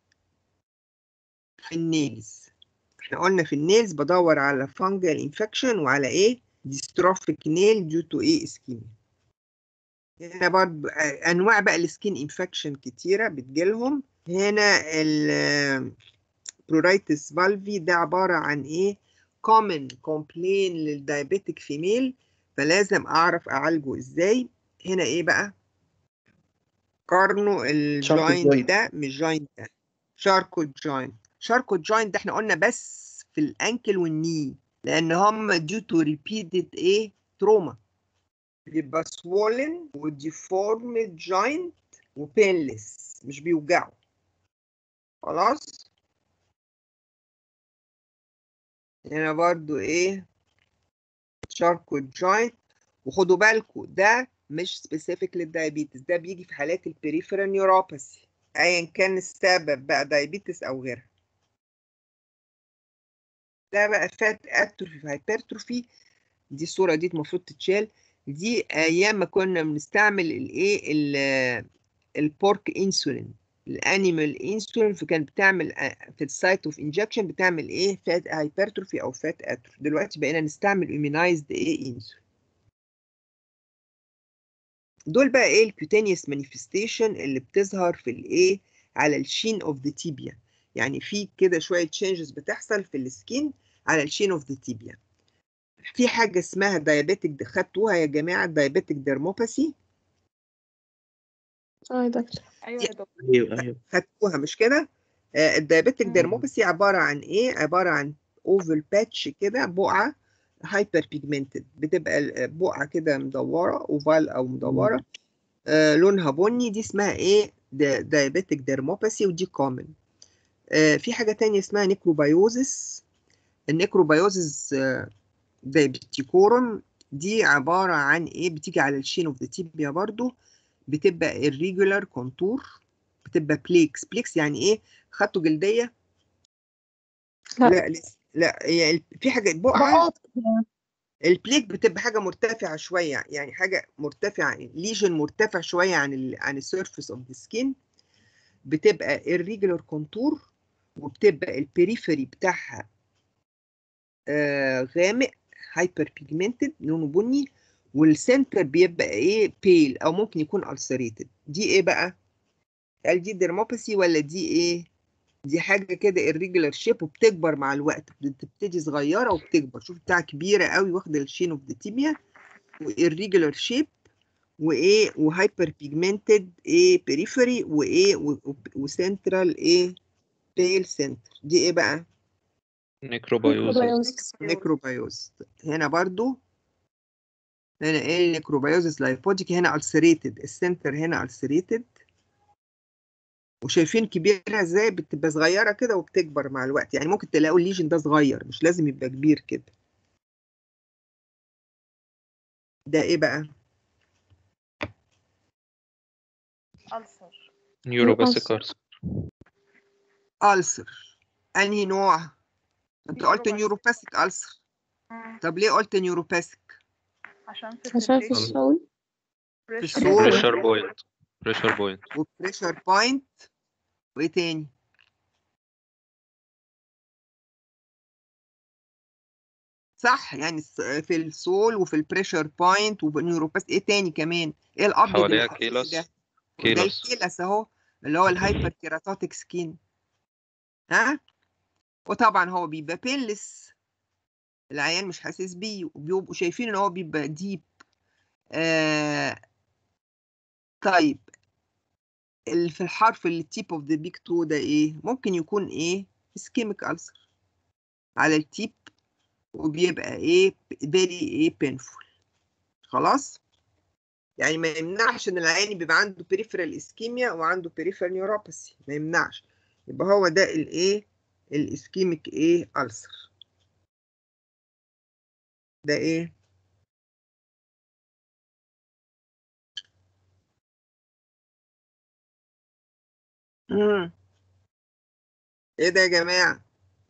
في النيلز احنا قلنا في النيلز بدور على فانجل انفكشن وعلى ايه ديستروفيك نيل ديو تو ايه اسكيميا هنا برضو آه، انواع بقى السكين انفكشن كتيره بتجيلهم هنا البرورايتس فالفي ده عباره عن ايه common complain للدايابيتيك فيميل فلازم اعرف اعالجه ازاي هنا ايه بقى قارنوا الجوينت joint. ده مش جوينت ده شاركوت جوينت شاركوت جوينت ده احنا قلنا بس في الانكل والني لان هم due to repeated ايه تروما بيبقى swollen وديفورمد جوينت وبينلس مش بيوجعوا خلاص هنا برضو ايه شاركوت جوينت وخدوا بالكم ده مش سبيسيفيك للدايابيتس ده بيجي في حالات البريفرال نيوروباثي ايا كان السبب بقى دايابيتس او غيرها ده بقى فات اتروفي في هايبرتروفي دي الصوره دي المفروض تتشال دي ايام ما كنا بنستعمل الايه ال- البورك انسولين الانيمال انسولين فكانت بتعمل آه، في السايت اوف انجكشن بتعمل ايه فات هايبرتروفي او فات اتروفي دلوقتي بقينا نستعمل immunized ايه انسولين دول بقى ايه الكوتينيوس مانيفستيشن اللي بتظهر في الايه على الشين اوف ذا تيبيا يعني في كده شويه تشينجز بتحصل في السكين على الشين اوف ذا تيبيا في حاجه اسمها دايابيتك خدتوها يا جماعه دايابيتك ديرموباثي اه يا دكتور ايوه يا دكتور ايوه ايوه خدتوها مش كده آه، الدايابيتك مم. ديرموباثي عباره عن ايه عباره عن اوفل باتش كده بقعه هايبر بيجمنتد بتبقى ال- بقعه كده مدوره اوفال او مدوره آه لونها بني دي اسمها ايه دايابيتك ديرموباثي ودي كومن آه في حاجه تانية اسمها نيكروبايوزس النيكروبايوزس آه دايبتيكورم دي عباره عن ايه بتيجي على الشين اوف ذا تيبيا برضو بتبقى irregular كونتور بتبقى بليكس بليكس يعني ايه خدتوا جلديه لا. لا لسه لا هي ال- في حاجه بقعه بقعات البليك بتبقى حاجه مرتفعه شويه يعني حاجه مرتفعه ليجن مرتفع شويه عن ال عن السيرفيس اوف ذا سكين بتبقى irregular كونتور وبتبقى البريفري بتاعها آه غامق هايبر بيجمنتد لونه بني والسنتر بيبقى ايه بيل او ممكن يكون ulcerated دي ايه بقى هل دي ديرموباثي ولا دي ايه دي حاجه كده irregular شيب وبتكبر مع الوقت بتبتدي صغيره وبتكبر شوف بتاع كبيره قوي واخده الشين اوف ذا تيبيا وirregular شيب وايه وهايبر بيجمنتد ايه بريفري وايه وسنترال ايه بيل سنتر دي ايه بقى نيكروبايوزس نيكروبايوز هنا برضو هنا ايه نيكروبايوزس لايبوديك هنا ulcerated السنتر هنا ulcerated وشايفين كبيرة ازاي بتبقى صغيرة كده وبتكبر مع الوقت يعني ممكن تلاقوا الليجن ده صغير مش لازم يبقى كبير كده ده ايه بقى ألسر نيوروباثيك ألسر ألسر أنهي نوع انت قلت نيوروباثيك. نيوروباثيك ألسر طب ليه قلت نيوروباثيك عشان في عشان في الفلتريشن الصول في pressure. الصول بريشر بوينت بريشر بوينت وبريشر بوينت وايه تاني صح يعني الس- في السول وفي البريشر بوينت والنيوروباث ايه تاني كمان ايه الابيض اللي حواليها حواليه كيلس ده ده كيلس الكيلس اهو اللي هو الهايبر كيراتوتيك سكين ها وطبعا هو بيبقى بينلس العيان مش حاسس بيه وبيبقوا شايفين ان هو بيبقى ديب آه طيب ال- في الحرف اللي تيب اوف ذا بيج تو ده ايه ممكن يكون ايه اسكيميك ألسر على التيب وبيبقى ايه فيري ايه بينفول خلاص يعني ما يمنعش ان العيان بيبقى عنده peripheral ischemia وعنده peripheral neuropathy ما يمنعش يبقى هو ده الايه الاسكيميك ايه ألسر ده ايه مم. ايه ده يا جماعة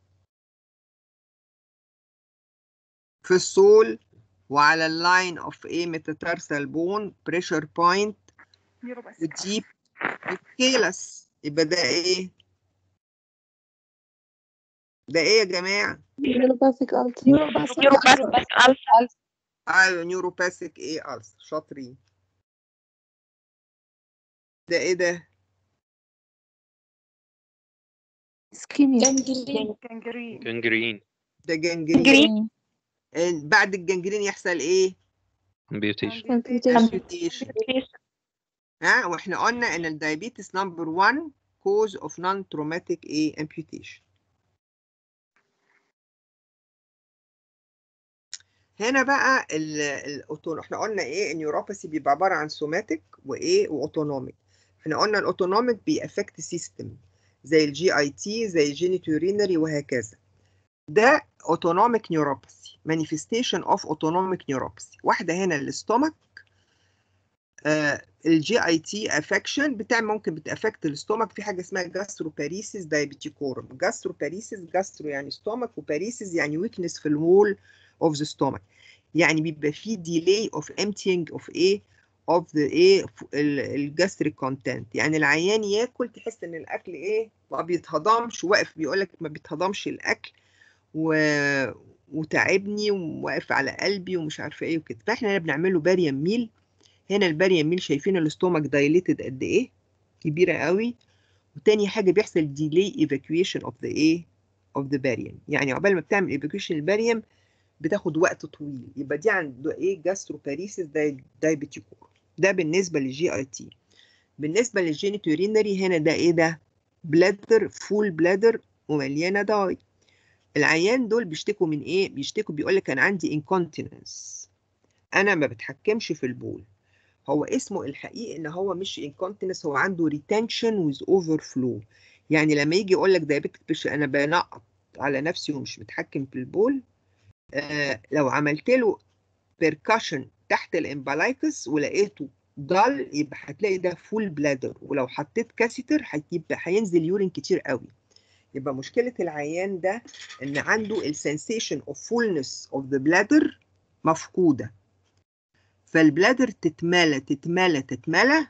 في السول وعلى اللاين اوف ايه ميتاتارسال بون بريشر بوينت نيوروباثيك وديب وكيلس يبقى ده ايه ده ايه يا جماعة نيوروباثيك ألت ايوه نيوروباثيك ايه ألسر شاطرين ده ايه ده اسكيميا كانجرين جنجرين ده جنجرين آه، بعد الجنجرين يحصل ايه امبيوتيشن amputation ها واحنا قلنا ان الدايابيتس نمبر 1 cause of non-traumatic ايه amputation هنا بقى ال ال احنا قلنا ايه النيوروباثي بيبقى عباره عن سوماتيك وايه واوتونوميك احنا قلنا الاوتونوميك بيأفكت سيستم زي الجي اي تي زي الجينيتورينري وهكذا ده اوتونوميك نيوروباثي مانيفستيشن اوف اوتونوميك نيوروباثي واحده هنا الاستومك الجي اي تي افكشن بتعمل ممكن بتافكت الاستومك في حاجه اسمها جاستروباريسيس دايبيتيكورم جاستروباريسيس جاسترو يعني ستومك وباريسيس يعني ويكنس في الوول اوف ذا ستومك يعني بيبقى في ديلي اوف emptying اوف ايه of the ايه الجاستريك كونتنت يعني العيان ياكل تحس ان الاكل ايه ما بيتهضمش واقف بيقول لك ما بيتهضمش الاكل و... وتعبني وواقف على قلبي ومش عارفه ايه وكده فاحنا هنا بنعمله باريم ميل هنا الباريم ميل شايفين الاستومك دايليتد قد ايه كبيره قوي وتاني حاجه بيحصل ديلي ايفاكويشن اوف ذا ايه اوف ذا باريم يعني عقبال ما بتعمل ايفاكويشن الباريم بتاخد وقت طويل يبقى دي عنده ايه جاستروباريسيس دايبيتيكور ده بالنسبه للجي اي تي بالنسبه للجينيتورينري هنا ده ايه ده بلادر فول بلادر ومليانه داي العيان دول بيشتكوا من ايه بيشتكوا بيقول لك انا عندي انكونتيننس انا ما بتحكمش في البول هو اسمه الحقيقي ان هو مش انكونتيننس هو عنده ريتنشن ويز اوفر فلو يعني لما يجي يقول لك دايابيتك انا بنقط على نفسي ومش متحكم في البول آه لو عملت له بيركشن تحت الامبلايكس ولقيته ضل يبقى هتلاقي ده فول بلادر ولو حطيت كاسيتر هيبقى هينزل يورين كتير قوي يبقى مشكلة العيان ده ان عنده السنسيشن اوف فولنس اوف ذا بلادر مفقودة فالبلادر تتملى تتملى تتملى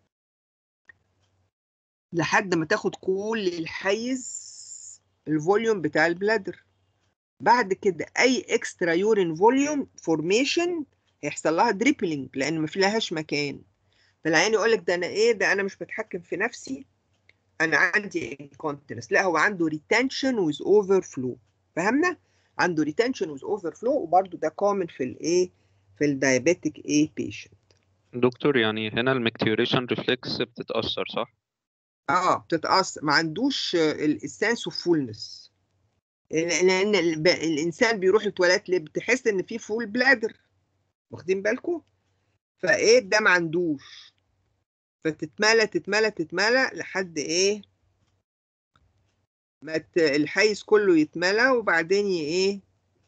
لحد ما تاخد كل الحيز الفوليوم بتاع البلادر بعد كده اي اكسترا يورين فوليوم فورميشن هيحصل لها دريبلينج لان ما فيهاش مكان فالعيان يقول لك ده انا ايه ده انا مش بتحكم في نفسي انا عندي incontinence لا هو عنده retention with overflow فهمنا عنده retention with overflow وبرده ده common في الايه في الدايابيتيك ايه patient دكتور يعني هنا المكتيوريشن ريفلكس بتتأثر صح؟ اه بتتأثر ما عندوش السنس اوف فولنس لان ال- الانسان بيروح التواليت ليه بتحس ان في فول بلادر واخدين بالكم فايه ده ما عندوش فتتملى تتملى تتملى لحد ايه ما ت- الحيز كله يتملى وبعدين ي- ايه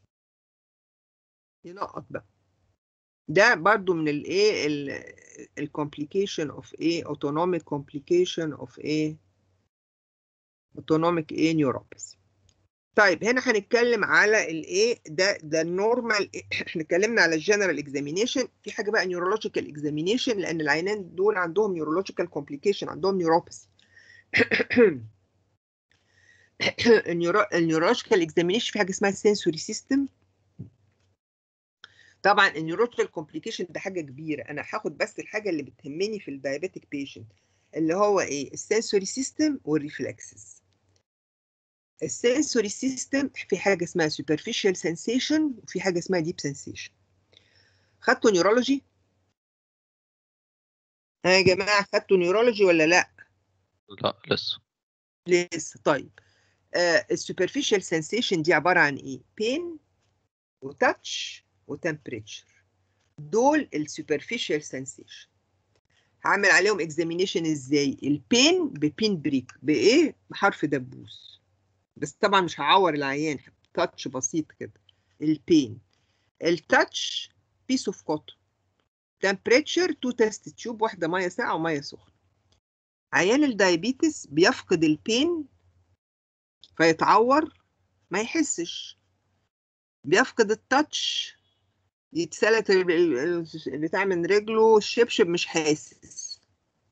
ينقط بقى ده برضو من الايه الكومبليكيشن اوف ايه autonomic complication اوف ايه autonomic ايه neuropathy طيب هنا هنتكلم على الايه ده ده النورمال احنا اتكلمنا على الجنرال اكزامينيشن في حاجه بقى نيورولوجيكال اكزامينيشن لان العينان دول عندهم نيورولوجيكال كومبليكيشن عندهم نيوروباثي النيورولوجيكال اكزامينيشن في حاجه اسمها السنسوري سيستم طبعا النيورولوجيكال كومبليكيشن ده حاجه كبيره انا هاخد بس الحاجه اللي بتهمني في الدايابيتيك بيشنت اللي هو ايه السنسوري سيستم والريفلكسز السنسوري سيستم في حاجه اسمها superficial sensation وفي حاجه اسمها deep sensation خدتوا نيورولوجي ها يا جماعه خدتوا نيورولوجي ولا لا لا لسه لسه طيب آه السوبرفيشال سensation دي عباره عن ايه بين وتاتش وتمبريتشر دول السوبرفيشال سensation هعمل عليهم اكزامينيشن ازاي البين ببين بريك بايه بحرف دبوس بس طبعا مش هعور العيان تاتش بسيط كده البين التاتش بيس اوف كوتون تمبريتشر تو تيست تيوب واحده ميه ساقعه وميه سخنه عيان الدايابيتس بيفقد البين فيتعور ما يحسش بيفقد التاتش يتسلت ال- ال- البتاع من رجله الشبشب مش حاسس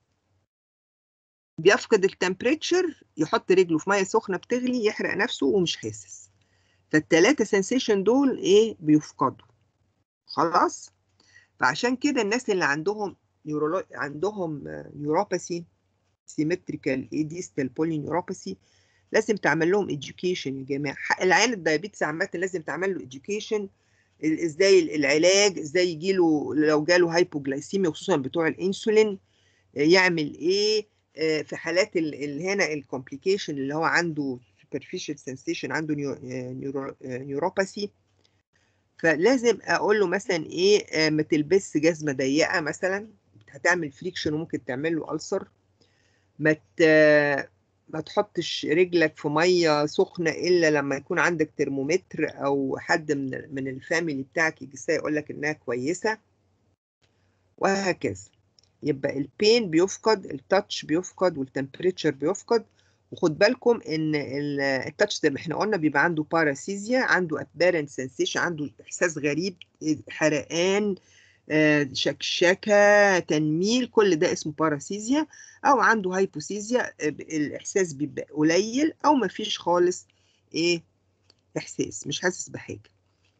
بيفقد التمبريتشر يحط رجله في ميه سخنه بتغلي يحرق نفسه ومش حاسس فالتلاتة سensation دول ايه بيفقدوا خلاص فعشان كده الناس اللي عندهم نيورولو... عندهم نيوروباثي سيمتريكال ايه ديستال بولي نيوروباثي لازم تعمل لهم education يا جماعه حق العيان الدايابيتس عامه لازم تعمل له education ال- ازاي العلاج ازاي يجي له لو جاله هايبوجلايسيميا خصوصا بتوع الانسولين آه، يعمل ايه آه، في حالات ال ال هنا الكومبليكيشن اللي هو عنده superficial sensation عنده نيوروباثي فلازم اقول له مثلا ايه آه، ما تلبس جزمه ضيقه مثلا هتعمل فريكشن وممكن تعمل له ألسر ما ت- ما تحطش رجلك في ميه سخنه الا لما يكون عندك ترمومتر او حد من من الفاميلي بتاعك يجي يقول لك انها كويسه وهكذا يبقى البين بيفقد التاتش بيفقد والتمبريتشر بيفقد وخد بالكم ان ال- التاتش زي ما احنا قلنا بيبقى عنده باراسيزيا عنده apparent sensation عنده احساس غريب حرقان آه، شكشكة تنميل كل ده اسمه باراسيزيا أو عنده هايبوسيزيا آه، ب- الإحساس بيبقى قليل أو مفيش خالص إيه إحساس مش حاسس بحاجة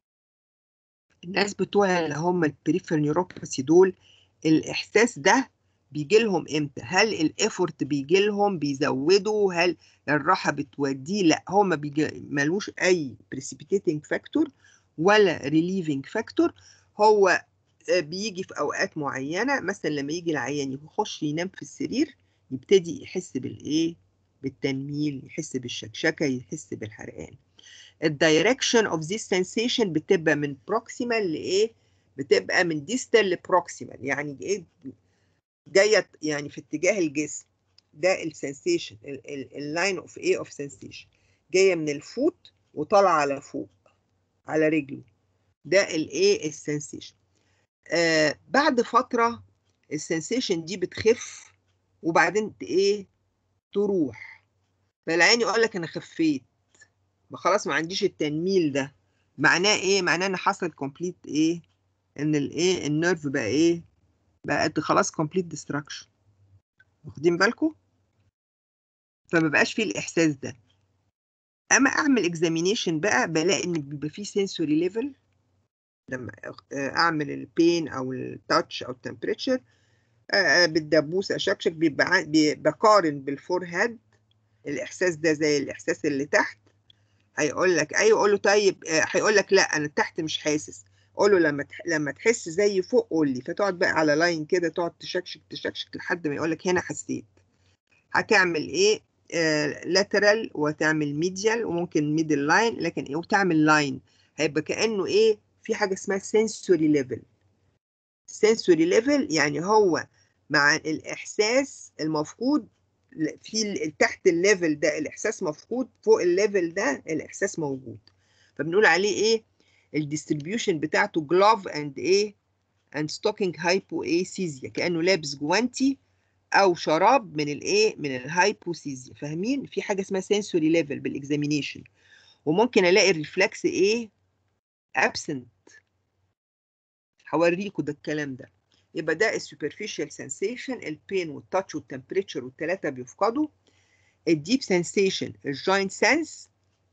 الناس بتوع اللي هم البريفير نيوروباثي دول الإحساس ده بيجي لهم امتى هل الافورت بيجي لهم بيزودوا هل الراحه بتوديه لا هو ما بيجي ملوش اي precipitating فاكتور ولا relieving فاكتور هو آه، بيجي في اوقات معينه مثلا لما يجي العيان يخش ينام في السرير يبتدي يحس بالايه بالتنميل يحس بالشكشكه يحس بالحرقان الدايركشن اوف ذيس sensation بتبقى من بروكسيمال لايه بتبقى من ديستال لبروكسيمال يعني ايه جايه يعني في اتجاه الجسم ده السنسيشن اللاين اوف ايه اوف سنسيشن جايه من الفوت وطالعه على فوق على رجله ده الايه السنسيشن آه بعد فتره السنسيشن دي بتخف وبعدين ت- ايه تروح فالعين يقول لك انا خفيت ما خلاص ما عنديش التنميل ده معناه ايه معناه ان حصل كومبليت ايه ان الايه النيرف بقى ايه بقت خلاص كومبليت ديستراكشن واخدين بالكم فما بقاش فيه الاحساس ده اما اعمل اكزامينيشن بقى بلاقي ان بيبقى فيه سنسوري ليفل لما آه، اعمل البين او التاتش او التمبريتشر بالدبوس اشكشك بيبقى ع- بي- بقارن بالفور هيد الاحساس ده زي الاحساس اللي تحت هيقول لك ايوه قول له طيب آه، هيقول لك لا انا تحت مش حاسس قول له لما تح... لما تحس زي فوق قول لي فتقعد بقى على لاين كده تقعد تشكشك تشكشك لحد ما يقول لك هنا حسيت هتعمل ايه لاترال وتعمل ميديال وممكن ميدل لاين لكن ايه وتعمل لاين هيبقى كانه ايه في حاجه اسمها سنسوري ليفل سنسوري ليفل يعني هو مع الاحساس المفقود ل- في ال- تحت الليفل ده الاحساس مفقود فوق الليفل ده الاحساس موجود فبنقول عليه ايه الديستريبيوشن بتاعته جلوف اند ايه اند ستوكينج هايبواسيزيا كانه لابس جوانتي او شراب من الايه من الهايبوسيزيا فاهمين في حاجه اسمها سنسوري ليفل بالاكزامينيشن وممكن الاقي الريفلكس ايه ابسنت هوريكم ده الكلام ده يبقى ده السوبرفيشال سensation البين والتاتش والتمبريتشر والثلاثه بيفقدوا الديب سensation الجوينت سنس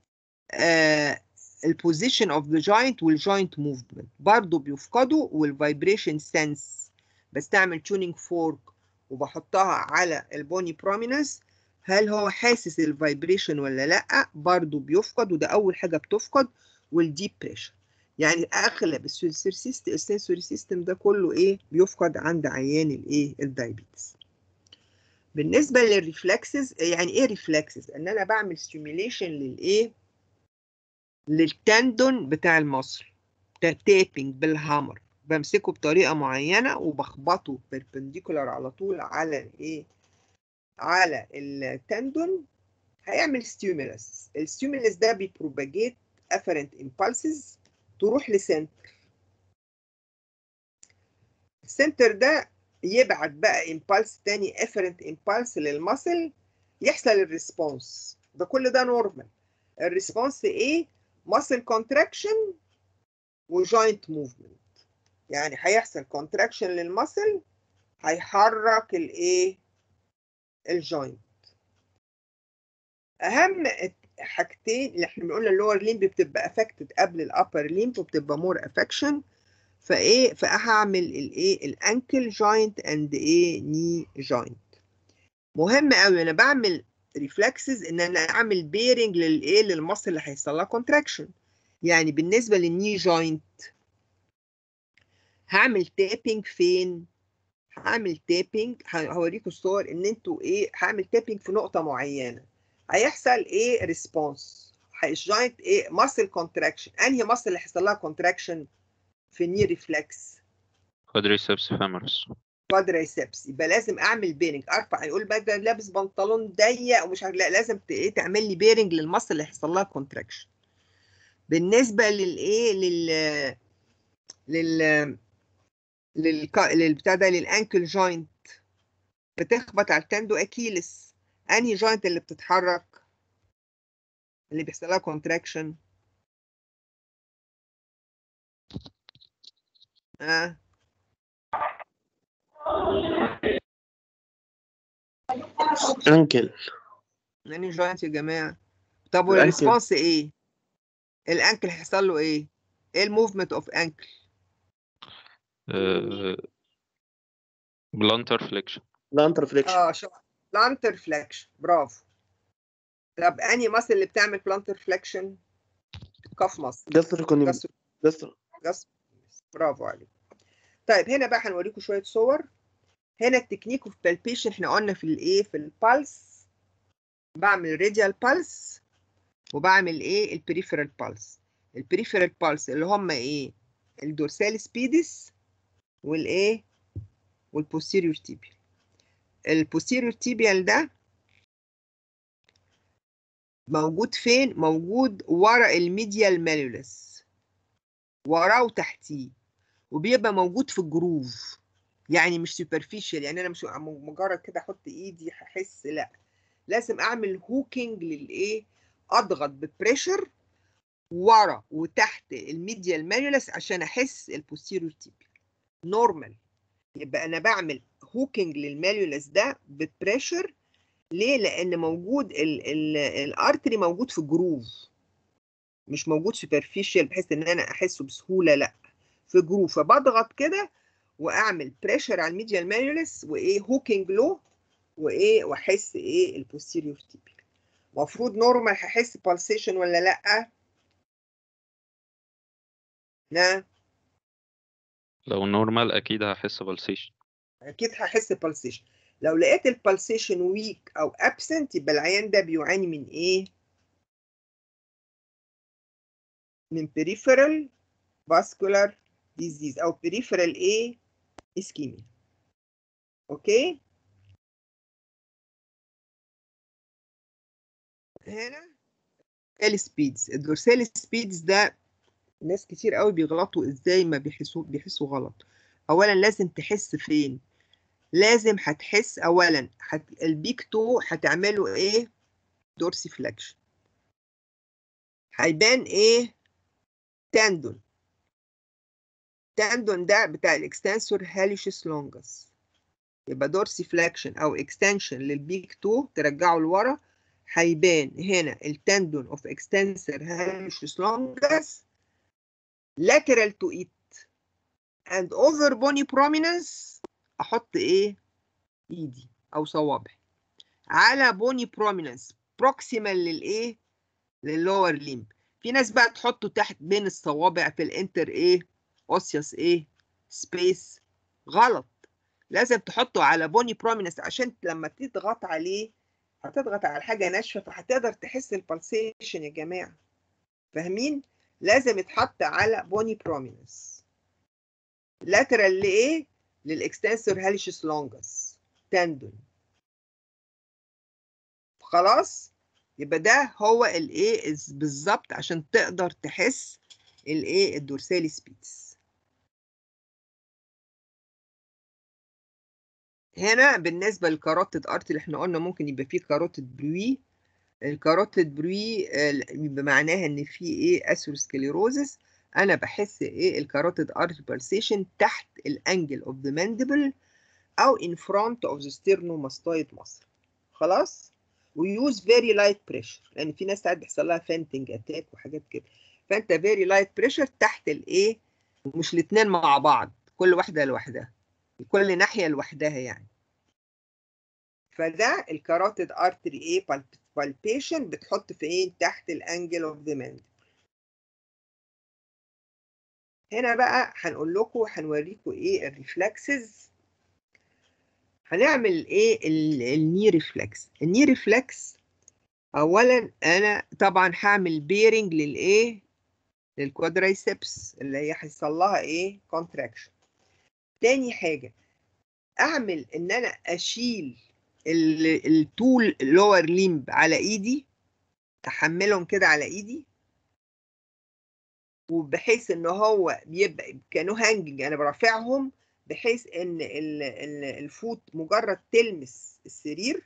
البوزيشن اوف ذا جوينت والجوينت موفمنت برضه بيفقدوا والفايبريشن سنس بستعمل تيونينج فورك وبحطها على البوني بروميننس هل هو حاسس الفايبريشن ولا لا برضه بيفقد وده اول حاجه بتفقد والديب بريشر يعني اغلب السنسوري سيستم السنسوري سيستم ده كله ايه بيفقد عند عيان الايه الدايبيتس بالنسبه للريفلكسز يعني ايه ريفلكسز ان انا بعمل ستيميوليشن للايه للتندون بتاع المصل تيبنج بالهامر بمسكه بطريقه معينه وبخبطه بيربنديكولار على طول على الايه على التندون هيعمل ستيمولس الستيمولس ده بيبروباجيت افرنت امبالسز تروح لسنتر السنتر ده يبعت بقى امبالس تاني افرنت امبالس للمسل يحصل الريسبونس ده كل ده نورمال الريسبونس ايه muscle contraction وجوينت موفمنت يعني هيحصل كونتراكشن للمسل هيحرك الايه الجوينت اهم حاجتين اللي احنا بنقول اللور ليمب بتبقى افكتد قبل الابر ليمب وبتبقى مور افكشن فايه فهعمل الايه الانكل جوينت اند ايه ني جوينت مهم قوي انا بعمل ريفلكسز ان انا اعمل بيرنج للايه للمصل اللي هيحصل لها كونتراكشن يعني بالنسبه للني جوينت هعمل تابنج فين هعمل تابنج هوريكم الصور ان انتوا ايه هعمل تابنج في نقطه معينه هيحصل ايه ريسبونس الجوينت ايه ماسل كونتراكشن انهي ماسل اللي هيحصل لها كونتراكشن في الني ريفلكس كوادريسبس فيمورس كوادريسبس يبقى لازم اعمل بيرنج ارفع يقول بقى ده لابس بنطلون ضيق ومش عارف لا لازم ت- ايه تعمل لي بيرنج للمصل اللي هيحصل لها كونتراكشن بالنسبه للايه لل لل للك... للبتاع ده للانكل جوينت بتخبط على التندو اكيلس انهي جوينت اللي بتتحرك اللي بيحصل لها كونتراكشن اه انكل يعني جوينت يا جماعه طب الأنكل. والريسبونس ايه الانكل هيحصل له ايه ايه الموفمنت اوف انكل بلانتر فليكشن لانتر فليكشن اه شو بلانتر فليكشن برافو طب انهي مصل اللي بتعمل بلانتر فليكشن الكف مصل جسر كونيم جسر جسر جسر برافو عليك طيب هنا بقى هنوريكم شويه صور هنا التكنيك اوف بالبيشن احنا قلنا في الايه في البالس بعمل راديال بالس وبعمل ايه البريفرال بالس البريفرال بالس اللي هم ايه الدورسال سبيدس والايه والبوستيريور تيبيال البوستيريور تيبيال ده موجود فين موجود ورا الميديال ماليولس وراه وتحتيه وبيبقى موجود في الجروف يعني مش سوبرفيشال يعني انا مش مجرد كده احط ايدي هحس لا لازم اعمل هوكينج للايه اضغط ببريشر ورا وتحت الميديال مانيولس عشان احس البوستيريور تيبيال نورمال يبقى انا بعمل هوكينج للماليولس ده ببريشر ليه لان موجود ال ال الارتري موجود في جروف مش موجود سوبرفيشال بحيث ان انا احسه بسهوله لا في جروف فبضغط كده واعمل بريشر على الميديال مانيولس وايه هوكينج له وايه واحس ايه البوستيريور تيبيال المفروض نورمال هحس بالسيشن ولا لا لا لو نورمال اكيد هحس بالسيشن اكيد هحس بالسيشن لو لقيت البالسيشن ويك او ابسنت يبقى العيان ده بيعاني من ايه من peripheral vascular disease او peripheral ايه ischemia اوكي هنا السبيدز الدورسال سبيدز ده ناس كتير قوي بيغلطوا ازاي ما بيحسوا بيحسوا غلط اولا لازم تحس فين لازم هتحس اولا هت... البيك تو هتعمله ايه دورسي فليكشن هيبان ايه تندون تندون ده بتاع الاكستنسور هاليشس لونجس يبقى دورسي فليكشن او اكستنشن للبيك تو ترجعه لورا هيبان هنا التندون اوف اكستنسور هاليشس لونجس lateral to it and over bony prominence احط ايه ايدي او صوابعي على بوني prominence proximal للايه لللور ليمب في ناس بقى تحطه تحت بين الصوابع في الانتر ايه اوسيوس ايه سبيس غلط لازم تحطه على بوني برومينس عشان لما تضغط عليه هتضغط على حاجه ناشفه فهتقدر تحس البلسيشن يا جماعه فاهمين لازم يتحط على بوني برومينس لاترال لايه للاكستنسور هاليشس لونجس تندون خلاص يبقى ده هو الايه بالظبط عشان تقدر تحس الايه الدورسالي سبيتس هنا بالنسبه للكاروتيد ارت اللي احنا قلنا ممكن يبقى فيه كاروتيد بروي الكاروتيد بروي يبقى معناها ان في ايه اثيروسكليروزس انا بحس ايه الكاروتيد ارت بالسيشن تحت الانجل اوف ذا مانديبل او in front of the sternomastoid muscle خلاص ويوز فيري لايت بريشر لان في ناس ساعات بيحصل لها فانتنج اتاك وحاجات كده فانت فيري لايت بريشر تحت الايه مش الاثنين مع بعض كل واحده لوحدها كل ناحيه لوحدها يعني فده الكاروتيد ارتري ايه بالبيشن بتحط فين تحت الانجل اوف ذا مانديبل هنا بقى هنقول لكم هنوريكم ايه الريفلكسز هنعمل ايه الني ريفلكس الني ريفلكس اولا انا طبعا هعمل بيرنج للايه للكوادرايسبس اللي هي هيحصل لها ايه كونتراكشن تاني حاجه اعمل ان انا اشيل الطول لور ليمب على ايدي احملهم كده على ايدي وبحيث ان هو بيبقى كانوا هانجنج انا برافعهم بحيث ان ال ال الفوت مجرد تلمس السرير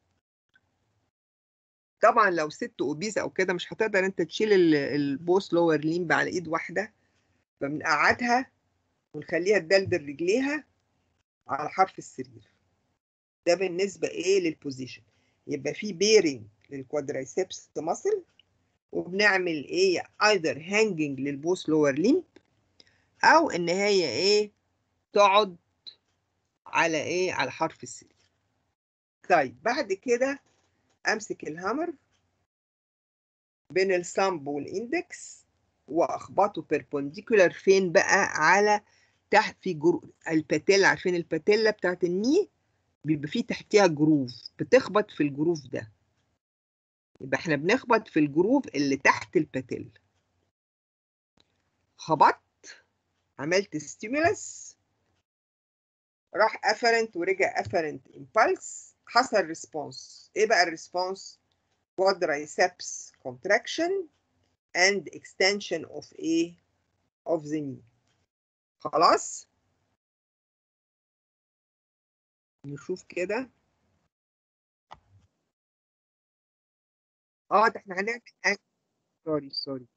طبعا لو ست اوبيز او كده مش هتقدر انت تشيل البوس لور ليمب على ايد واحده فبنقعدها ونخليها تدلدل رجليها على حرف السرير ده بالنسبة ايه للبوزيشن يبقى في بيرنج للكوادرايسبس ماسل وبنعمل ايه either hanging للبوس لور ليمب او ان هي ايه تقعد على ايه على حرف السرير طيب بعد كده امسك الهامر بين الثامب والاندكس واخبطه بيربونديكولار فين بقى على تحت في جرو الباتيلا عارفين الباتيلا بتاعت الني بيبقى فيه تحتيها جروف بتخبط في الجروف ده يبقى احنا بنخبط في الجروف اللي تحت الباتيلا خبطت عملت ستيمولس راح افرنت ورجع افرنت امبلس حصل ريسبونس ايه بقى الريسبونس quadriceps contraction and extension of a of the knee خلاص نشوف كده اه ده احنا هنعمل سوري سوري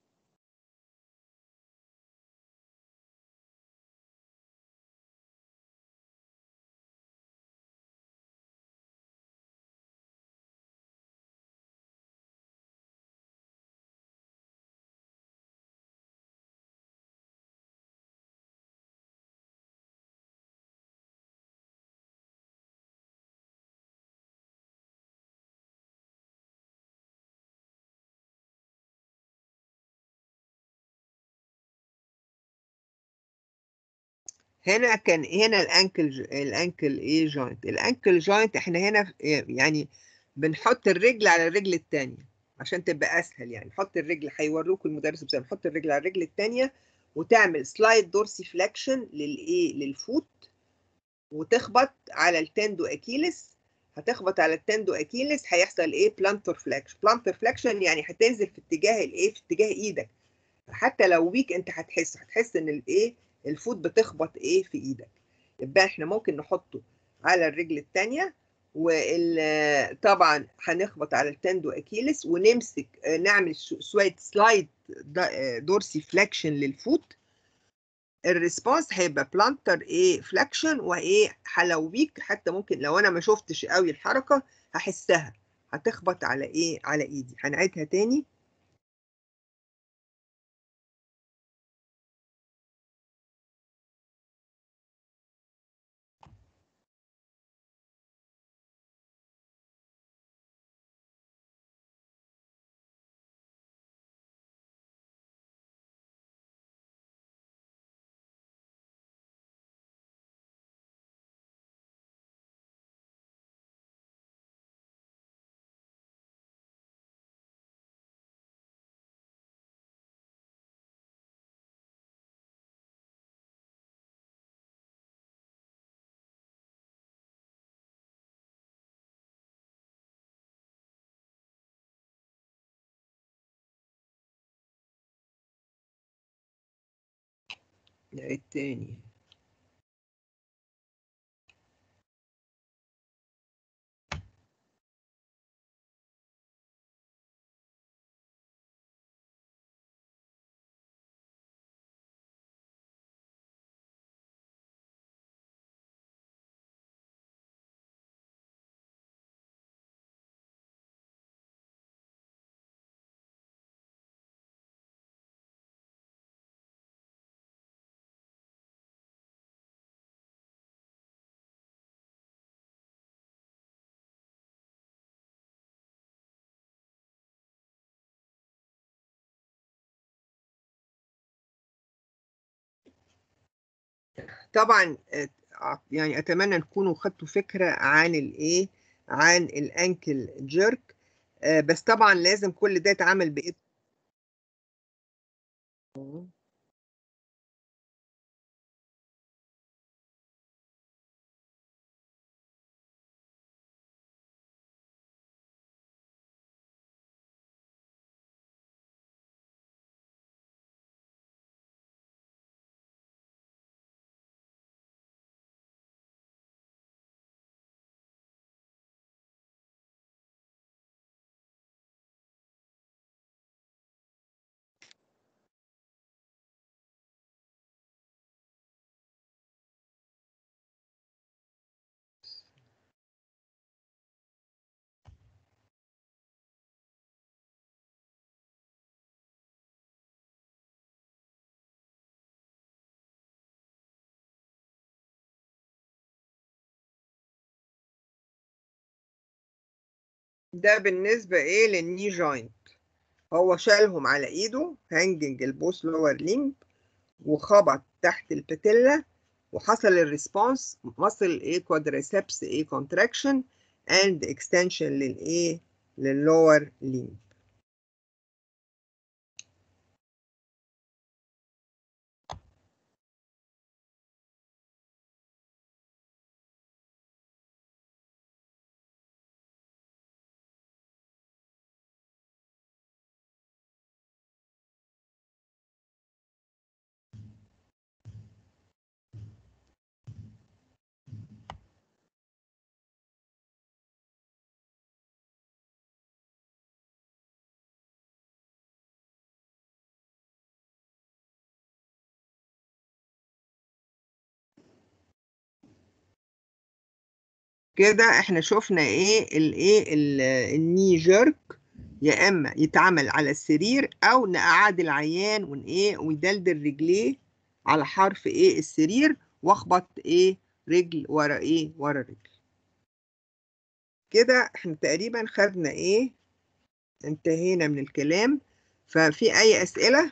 هنا كان هنا الانكل ج- الانكل ايه جوينت الانكل جوينت احنا هنا يعني بنحط الرجل على الرجل الثانيه عشان تبقى اسهل يعني نحط الرجل هيوروكوا المدرس بتاعنا نحط الرجل على الرجل الثانيه وتعمل سلايد دورسي فليكشن للايه للفوت وتخبط على التندو اكيلس هتخبط على التندو اكيلس هيحصل ايه بلانتر فليكشن بلانتر فليكشن يعني هتنزل في اتجاه الايه في اتجاه ايدك حتى لو ويك انت هتحس هتحس ان الايه الفوت بتخبط ايه في ايدك يبقى احنا ممكن نحطه على الرجل الثانيه وطبعا هنخبط على التندو اكيلس ونمسك آه، نعمل شو- شويه سلايد دورسي فليكشن للفوت الريسبونس هيبقى بلانتر ايه فليكشن وايه لو ويك حتى ممكن لو انا ما شفتش قوي الحركه هحسها هتخبط على ايه على ايدي هنعيدها تاني نعيد تاني طبعا آه، يعني اتمنى تكونوا خدتوا فكره عن الايه عن الانكل جيرك بس طبعا لازم كل ده يتعمل بايد ده بالنسبة ايه للني جوينت هو شالهم على ايده هانجنج البوس لور ليمب وخبط تحت الباتيلا وحصل الريسبونس مصل ايه كوادريسبس ايه كونتراكشن اند اكستنشن للايه لللور ليمب كده احنا شفنا ايه الايه ال- الني جيرك يا اما يتعمل على السرير او نقعد العيان ون ايه ويدلدل رجليه على حرف ايه السرير واخبط ايه رجل ورا ايه ورا رجل كده احنا تقريبا خدنا ايه انتهينا من الكلام ففي اي اسئله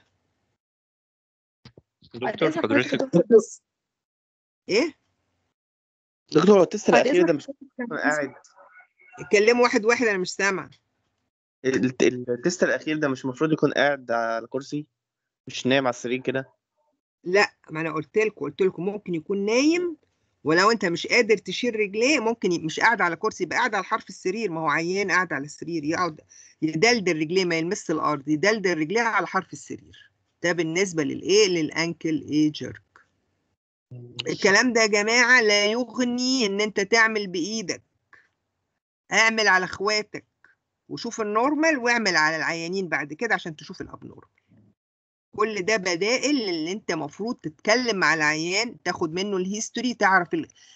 دكتور إذنك بس حضرتك دكتور بس ايه دكتور هو التست بعد الاخير ده إذنك مش بيكون قاعد اتكلموا واحد واحد انا مش سامع الت- التست الاخير ده مش المفروض يكون قاعد على كرسي مش نايم على السرير كده لا ما انا قلت لكم قلت لكم ممكن يكون نايم ولو انت مش قادر تشيل رجليه ممكن ي- مش قاعد على كرسي يبقى قاعد على حرف السرير ما هو عيان قاعد على السرير يقعد يدلدل رجليه ما يلمس الارض يدلدل رجليه على حرف السرير ده بالنسبه للايه للانكل ايه جيرك الكلام ده يا جماعه لا يغني ان انت تعمل بايدك اعمل على اخواتك وشوف النورمال واعمل على العيانين بعد كده عشان تشوف الابنورمال كل ده بدائل اللي انت المفروض تتكلم مع العيان تاخد منه الهيستوري تعرف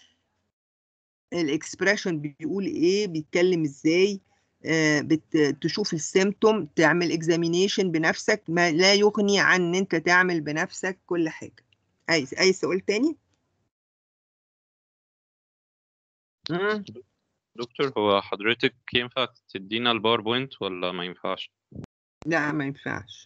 الاكسبريشن بيقول ايه بيتكلم ازاي آه بت- تشوف السيمتوم تعمل اكزامينيشن بنفسك ما لا يغني عن ان انت تعمل بنفسك كل حاجه اي اي سؤال تاني مم. دكتور هو حضرتك ينفع تدينا الباوربوينت ولا ما ينفعش لا ما ينفعش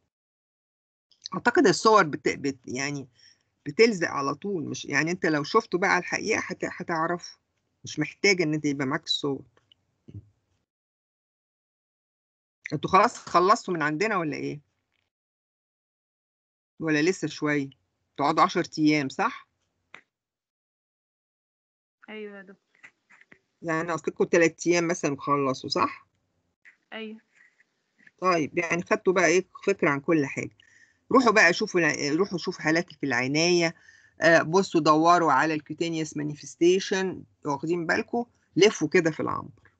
اعتقد الصور بت... بت... يعني بتلزق على طول مش يعني انت لو شفته بقى على الحقيقه هت... هتعرفه مش محتاج ان انت يبقى معاك الصور انتوا خلاص خلصتوا من عندنا ولا ايه ولا لسه شويه تقعدوا 10 ايام صح ايوه يا دكتور يعني اصلكم 3 ايام مثلا وخلصوا صح ايوه طيب يعني خدتوا بقى ايه فكره عن كل حاجه روحوا بقى شوفوا الع- روحوا شوفوا حالات في العنايه آه، بصوا دوروا على الكوتينيوس مانيفستيشن واخدين بالكم لفوا كده في العنبر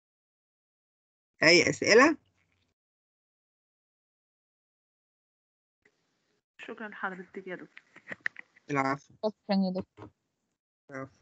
اي اسئله شكرا لحضرتك يا دكتور العفو شكرا يا دكتور العفو